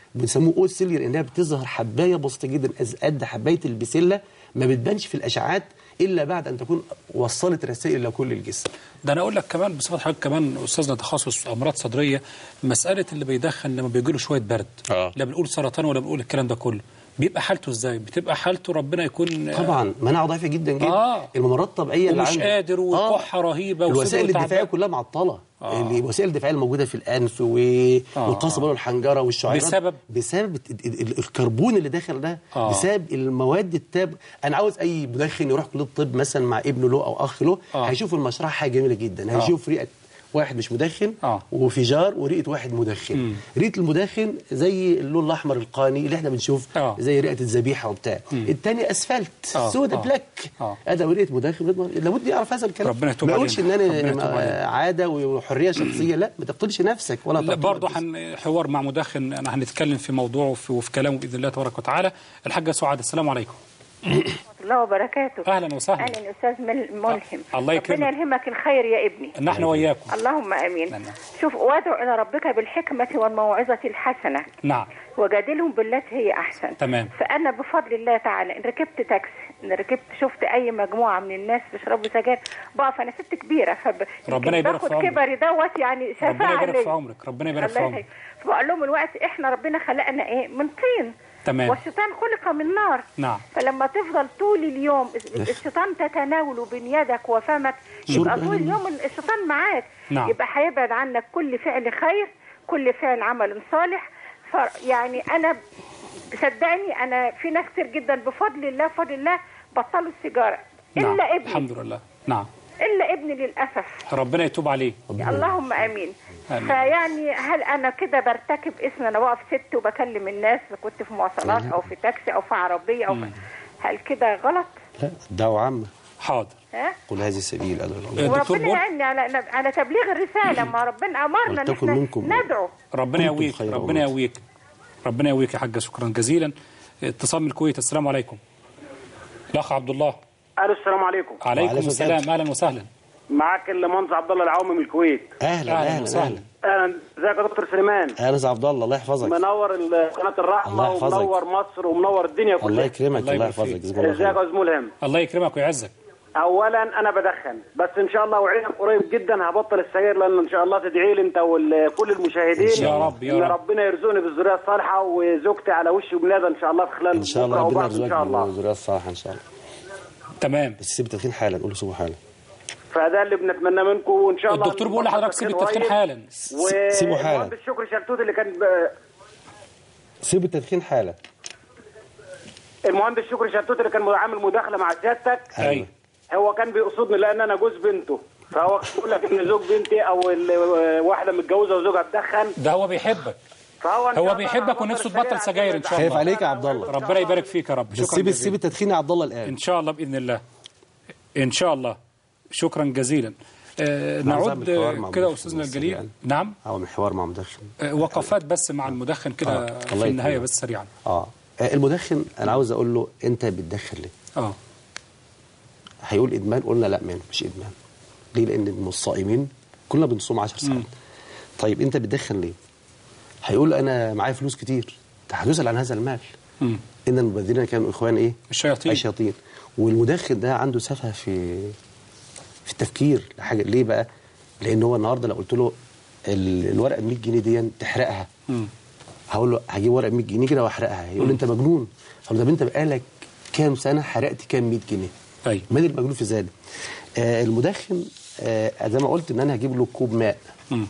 بنسموه اوسيل لانها بتظهر حبايه بسيطه جدا أز- قد حبايه البسله ما بتبانش في الاشعاعات الا بعد ان تكون وصلت رسائل الى كل الجسم ده انا اقول لك كمان بصفه حضرتك كمان استاذنا تخصص امراض صدريه مساله اللي بيدخن لما بيجي له شويه برد آه. لا بنقول سرطان ولا بنقول الكلام ده كله بيبقى حالته ازاي بتبقى حالته ربنا يكون طبعا مناعه ضعيفه جدا جدا آه. الممرات الطبيعيه اللي ومش عنده قادر وكحه رهيبه الوسائل وصدره الدفاعيه تعبان. كلها معطله آه. اللي- الوسائل الدفاعيه الموجوده في الانف و... آه. والقصبه والحنجره والشعيرات بسبب؟ بسبب الت- ال- ال- الكربون اللي داخل ده آه. بسبب المواد التاب انا عاوز اي مدخن يروح كليه الطب مثلا مع ابنه له او اخ له آه. هيشوف المشرحه حاجه جميله جدا آه. هيشوف رئه واحد مش مدخن آه. وفي جار وريقه واحد مدخن مم. ريقه المدخن زي اللون الاحمر القاني اللي احنا بنشوف آه. زي رئه الذبيحه وبتاع الثاني اسفلت آه. سودا آه. بلاك آه. هذا رئه مدخن لابد يعرف هذا الكلام ربنا يتوب ما اقولش ان علينا. ربنا انا يتوب علينا. عاده وحريه شخصيه لا ما تقتلش نفسك ولا لا تقتل برضه الجسم. حن حوار مع مدخن انا هنتكلم في موضوعه وفي, وفي كلامه باذن الله تبارك وتعالى الحاجه سعاد السلام عليكم الله وبركاته اهلا وسهلا اهلا استاذ مل- ملهم الله يكرمك. ربنا يلهمك الخير يا ابني نحن واياكم اللهم امين نعم. شوف وادعو الى ربك بالحكمه والموعظه الحسنه نعم وجادلهم بالتي هي احسن تمام فانا بفضل الله تعالى ان ركبت تاكسي ان ركبت شفت اي مجموعه من الناس بيشربوا سجاير بقف انا ست كبيره فب ربنا يمكن يبارك في باخد عمرك. كبري دوت يعني شفاعه ربنا يبارك ليا. في عمرك ربنا يبارك في الله عمرك يخليك. فبقول لهم الوقت احنا ربنا خلقنا ايه من طين تمام. والشيطان خلق من نار نعم فلما تفضل طول اليوم الشيطان تتناوله بين يدك وفمك يبقى شرب طول أهل اليوم الشيطان معاك نعم. يبقى هيبعد عنك كل فعل خير كل فعل عمل صالح ف يعني انا صدقني انا في ناس كتير جدا بفضل الله بفضل الله بطلوا السيجاره نعم الا ابني الحمد لله نعم الا ابني للاسف ربنا يتوب عليه اللهم امين آمين. فيعني هل انا كده برتكب اسم انا واقف ست وبكلم الناس كنت في مواصلات او في تاكسي او في عربيه او في هل كده غلط لا الدعوه عامه حاضر ها قل هذه سبيل أنا وربنا يعيني على على تبليغ الرساله ما ربنا امرنا ان ولتكن احنا منكم ندعو ربنا كنتم يقويك خير ربنا أمة. يقويك ربنا يقويك يا حاجه شكرا جزيلا اتصال من الكويت السلام عليكم الاخ عبد الله الو السلام عليكم عليكم وعليكم السلام السلام. اهلا وسهلا معاك المنظر عبد الله العومي من الكويت اهلا أهلاً اهلا وسهلاً. اهلا اهلا ازيك يا دكتور سليمان اهلا يا عبد الله الله يحفظك منور ال- قناه الله الرحمه يحفظك. ومنور مصر ومنور الدنيا الله كلها يكرمك الله الله يبارك يحفظك فيك. جزاك الله ازيك يا خير استاذ ملهم الله يكرمك ويعزك اولا انا بدخن بس ان شاء الله وعدك قريب جدا هبطل السجاير لان ان شاء الله تدعي لي انت وكل المشاهدين إن شاء يا رب يا ان رب ربنا يرزقني بالذريه الصالحه وزوجتي على وش ولادها ان شاء الله في خلال ان شاء الله بكرة ربنا وبعد ان شاء يرزقك الله بالذريه الصالحه ان شاء الله تمام بس سيب التدخين حالا قول له سيبه حالا فده اللي بنتمنى منكم وان شاء الله الدكتور بيقول لحضرتك سيب التدخين حالا سيبه حالا. والمهندس شكري شلتوت اللي كان ب- سيب التدخين حالا المهندس شكري شلتوت اللي كان عامل مداخله مع سيادتك ايوه هو كان بيقصدني لان انا جوز بنته فهو بيقول لك ان زوج بنتي او ال- واحده متجوزه وزوجها بتدخن ده هو بيحبك فهو إن شاء هو الله بيحبك هبطل ونفسه السجاير تبطل سجاير ان شاء خايف الله عليك يا عبد الله ربنا يبارك فيك يا رب بس شكرا سيب جزيلا سيب التدخين يا عبد الله الان ان شاء الله باذن الله ان شاء الله شكرا جزيلا آه أنا عاوز نعود أعمل حوار مع آه، كده مدخن استاذنا بس الجليل يعني. نعم هو من حوار مع مدخن آه، وقفات بس مع المدخن كده آه، في الله النهايه يكرمك. بس سريعا اه آه، المدخن انا عاوز اقول له انت بتدخن ليه اه هيقول ادمان قلنا لا مان مش ادمان ليه لان الصائمين كلنا بنصوم 10 ساعات طيب انت بتدخن ليه هيقول انا معايا فلوس كتير انت هتسال عن هذا المال مم. ان المبذرين كانوا اخوان ايه الشياطين الشياطين والمدخن ده عنده سفه في في التفكير لحاجه ليه بقى لان هو النهارده لو قلت له ال- الورقه ب 100 جنيه دي تحرقها مم. هقول له هجيب ورقه 100 جنيه كده واحرقها يقول لي انت مجنون هقول له طب انت بقالك كام سنه حرقت كام 100 جنيه ايوه من المجنون في ذلك آه المدخن آه زي ما قلت ان انا هجيب له كوب ماء مم.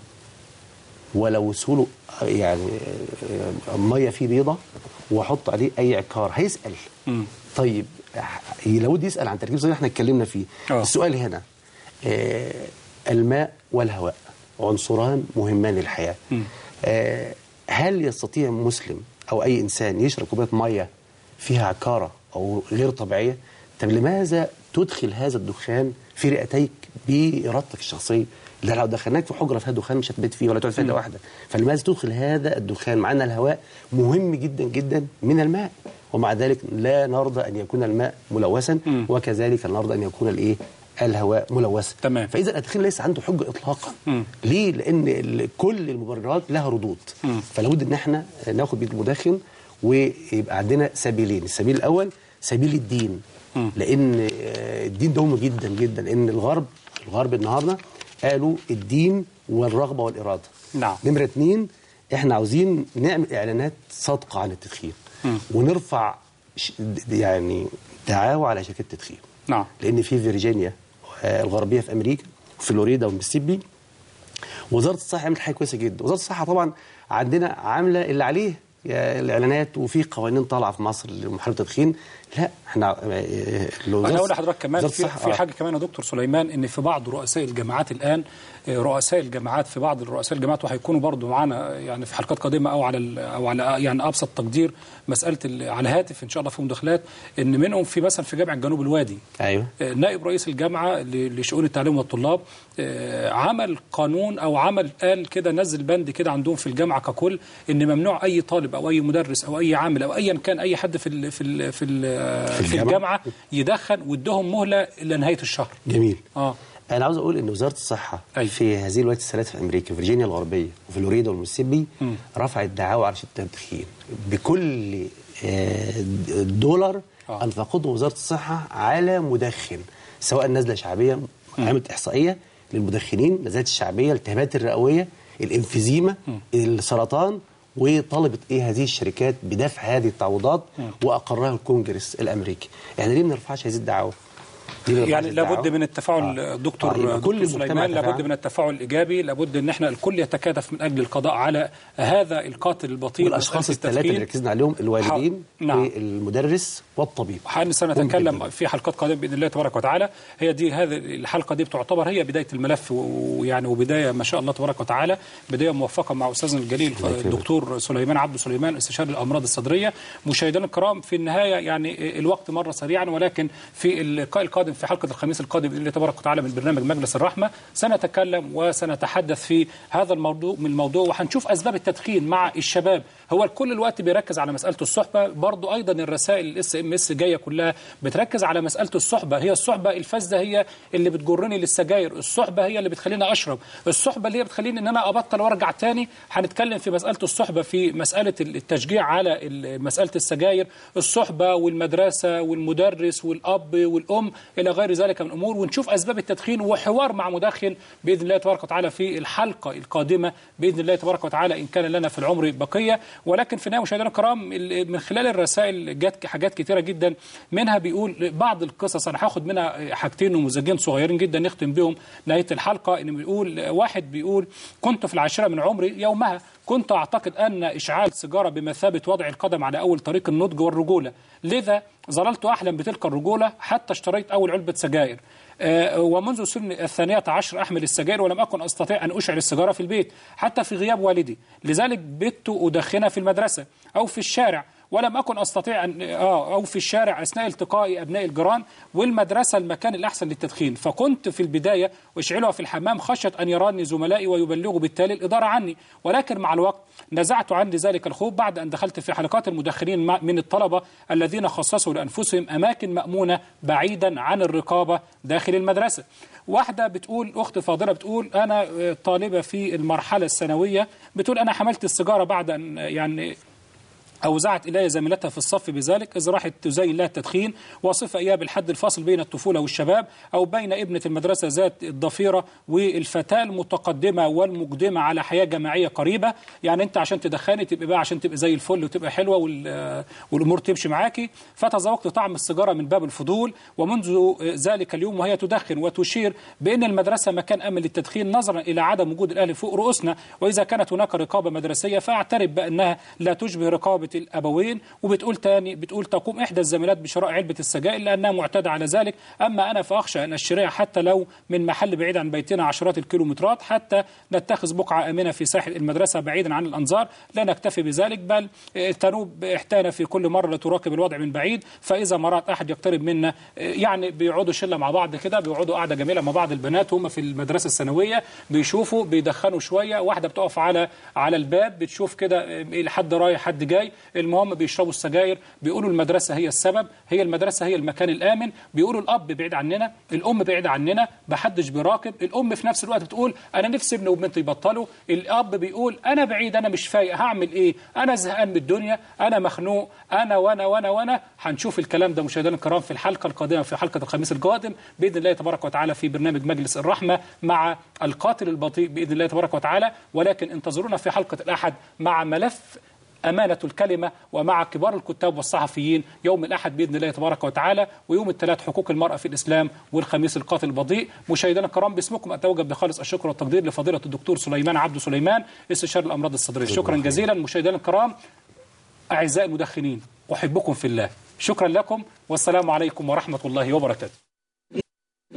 ولو سهوله يعني آه، ميه فيه بيضه واحط عليه اي عكار هيسال مم. طيب ح- لابد يسال عن تركيب زي ما احنا اتكلمنا فيه آه. السؤال هنا آه الماء والهواء عنصران مهمان للحياه مم. آه هل يستطيع مسلم او اي انسان يشرب كوبايه ميه فيها عكاره او غير طبيعيه طب لماذا تدخل هذا الدخان في رئتيك بارادتك الشخصيه لا لو دخلناك في حجره فيها دخان مش هتبات فيه ولا تقعد فيها إلا واحده فلماذا تدخل هذا الدخان مع ان الهواء مهم جدا جدا من الماء ومع ذلك لا نرضى ان يكون الماء ملوثا وكذلك لا نرضى ان يكون الايه الهواء ملوثه تمام. فاذا التدخين ليس عنده حجه اطلاقا مم. ليه لان ال- كل المبررات لها ردود مم. فلابد ان احنا ناخد بيد المدخن ويبقى عندنا سبيلين السبيل الاول سبيل الدين مم. لان آه، الدين ده مهم جدا جدا لان الغرب الغرب النهارده قالوا الدين والرغبه والاراده نعم نمره اتنين احنا عاوزين نعمل اعلانات صادقه عن التدخين مم. ونرفع ش- د- يعني دعاوى على شركات التدخين نعم لان في فيرجينيا آه، الغربيه في امريكا فلوريدا وميسيسيبي وزاره الصحه عملت حاجه كويسه جدا وزاره الصحه طبعا عندنا عامله اللي عليه يا الاعلانات وفي قوانين طالعه في مصر لمحاربه التدخين لا احنا آه، لو انا وزارة- اقول لحضرتك كمان وزارة في, الصحة، في آه. حاجه كمان يا دكتور سليمان ان في بعض رؤساء الجامعات الان آه، رؤساء الجامعات في بعض رؤساء الجامعات وهيكونوا برضو معانا يعني في حلقات قادمه او على ال- او على يعني ابسط تقدير مساله ال- على هاتف ان شاء الله في مداخلات ان منهم في مثلا في جامعه جنوب الوادي ايوه آه، نائب رئيس الجامعه ل- لشؤون التعليم والطلاب آه، عمل قانون او عمل قال كده نزل بند كده عندهم في الجامعه ككل ان ممنوع اي طالب او اي مدرس او اي عامل او ايا كان اي حد في ال في ال في, ال في الجامعة؟ الجامعه يدخن وادهم مهله الى نهايه الشهر جميل اه انا عاوز اقول ان وزاره الصحه في هذه الولايات الثلاث في امريكا فيرجينيا الغربيه وفلوريدا والميسيسيبي مم. رفعت دعاوى على شركه التدخين بكل آه، دولار آه. انفقته وزاره الصحه على مدخن سواء نزله شعبيه عملت احصائيه للمدخنين نزلات الشعبيه الالتهابات الرئويه الانفيزيما السرطان وطلبت ايه هذه الشركات بدفع هذه التعويضات واقرها الكونجرس الامريكي يعني ليه ما نرفعش هذه الدعوه ليه ما نرفعش يعني الدعوة؟ لابد من التفاعل آه. دكتور آه، يبقى دكتور كل المجتمع سليمان يتفاعل. لابد من التفاعل الايجابي لابد ان احنا الكل يتكاتف من اجل القضاء على هذا القاتل البطيء والاشخاص مسألة الثلاثه اللي التدخين. ركزنا عليهم الوالدين نعم. والمدرس والطبيب حن سنتكلم في حلقات قادمه باذن الله تبارك وتعالى هي دي هذه الحلقه دي بتعتبر هي بدايه الملف و- ويعني وبدايه ما شاء الله تبارك وتعالى بدايه موفقه مع استاذنا الجليل الدكتور سليمان عبد سليمان استشاري الامراض الصدريه مشاهدينا الكرام في النهايه يعني الوقت مر سريعا ولكن في اللقاء القادم في حلقه الخميس القادم باذن الله تبارك وتعالى من برنامج مجلس الرحمه سنتكلم وسنتحدث في هذا الموضوع من الموضوع وهنشوف اسباب التدخين مع الشباب هو الكل الوقت بيركز على مساله الصحبه برضو ايضا الرسائل الاس ام اس جايه كلها بتركز على مساله الصحبه هي الصحبه الفاسده هي اللي بتجرني للسجاير الصحبه هي اللي بتخليني اشرب الصحبه اللي هي بتخليني ان انا ابطل وارجع تاني هنتكلم في مساله الصحبه في مساله التشجيع على ال- مساله السجاير الصحبه والمدرسه والمدرس والاب والام الى غير ذلك من الامور ونشوف اسباب التدخين وحوار مع مدخن باذن الله تبارك وتعالى في الحلقه القادمه باذن الله تبارك وتعالى ان كان لنا في العمر بقيه ولكن في النهايه مشاهدينا الكرام ال- من خلال الرسائل جت حاجات كثيره جدا منها بيقول بعض القصص انا هاخد منها حاجتين نموذجين صغيرين جدا نختم بهم نهايه الحلقه ان بيقول واحد بيقول كنت في العاشره من عمري يومها كنت اعتقد ان اشعال سيجاره بمثابه وضع القدم على اول طريق النضج والرجوله لذا ظللت احلم بتلك الرجوله حتى اشتريت اول علبه سجاير آه، ومنذ سن الثانية عشر أحمل السجاير ولم أكن أستطيع أن أشعل السيجارة في البيت حتى في غياب والدي لذلك بت أدخنها في المدرسة أو في الشارع ولم أكن أستطيع أن آه أو في الشارع أثناء التقاء أبناء الجيران والمدرسة المكان الأحسن للتدخين فكنت في البداية أشعلها في الحمام خشية أن يراني زملائي ويبلغوا بالتالي الإدارة عني ولكن مع الوقت نزعت عني ذلك الخوف بعد أن دخلت في حلقات المدخنين مع- من الطلبة الذين خصصوا لأنفسهم أماكن مأمونة بعيدا عن الرقابة داخل المدرسة واحدة بتقول أخت فاضلة بتقول أنا آه، طالبة في المرحلة الثانوية بتقول أنا حملت السيجارة بعد أن يعني أوزعت إلي زميلتها في الصف بذلك إذ راحت تزين لها التدخين وصف إياه بالحد الفاصل بين الطفولة والشباب أو بين ابنة المدرسة ذات الضفيرة والفتاة المتقدمة والمقدمة على حياة جماعية قريبة يعني أنت عشان تدخني تبقى بقى عشان تبقى زي الفل وتبقى حلوة وال- والأمور تمشي معاكي فتذوقت طعم السيجارة من باب الفضول ومنذ ذلك اليوم وهي تدخن وتشير بأن المدرسة مكان أمن للتدخين نظرا إلى عدم وجود الأهل فوق رؤوسنا وإذا كانت هناك رقابة مدرسية فأعترف بأنها لا تشبه رقابة الأبوين وبتقول تاني بتقول تقوم إحدى الزميلات بشراء علبة السجائر لأنها معتادة على ذلك أما أنا فأخشى أن أشتريها حتى لو من محل بعيد عن بيتنا عشرات الكيلومترات حتى نتخذ بقعة آمنة في ساحل المدرسة بعيدا عن الأنظار لا نكتفي بذلك بل آه، تنوب إحتانا في كل مرة لتراقب الوضع من بعيد فإذا مرات أحد يقترب منا آه، يعني بيقعدوا شلة مع بعض كده بيقعدوا قعدة جميلة مع بعض البنات هم في المدرسة الثانوية بيشوفوا بيدخنوا شوية واحدة بتقف على على الباب بتشوف كده آه، حد رايح حد جاي المهم بيشربوا السجاير بيقولوا المدرسه هي السبب هي المدرسه هي المكان الامن بيقولوا الاب بعيد عننا الام بعيد عننا محدش بيراقب الام في نفس الوقت بتقول انا نفسي ابني وبنتي يبطلوا الاب بيقول انا بعيد انا مش فايق هعمل ايه انا زهقان من الدنيا انا مخنوق انا وانا وانا وانا هنشوف الكلام ده مشاهدينا الكرام في الحلقه القادمه في حلقه الخميس القادم باذن الله تبارك وتعالى في برنامج مجلس الرحمه مع القاتل البطيء باذن الله تبارك وتعالى ولكن انتظرونا في حلقه الاحد مع ملف أمانة الكلمة ومع كبار الكتاب والصحفيين يوم الأحد بإذن الله تبارك وتعالى ويوم الثلاث حقوق المرأة في الإسلام والخميس القاتل البطيء مشاهدينا الكرام باسمكم أتوجه بخالص الشكر والتقدير لفضيلة الدكتور سليمان عبد سليمان استشاري الأمراض الصدرية شكرا جزيلا مشاهدينا الكرام أعزائي المدخنين أحبكم في الله شكرا لكم والسلام عليكم ورحمة الله وبركاته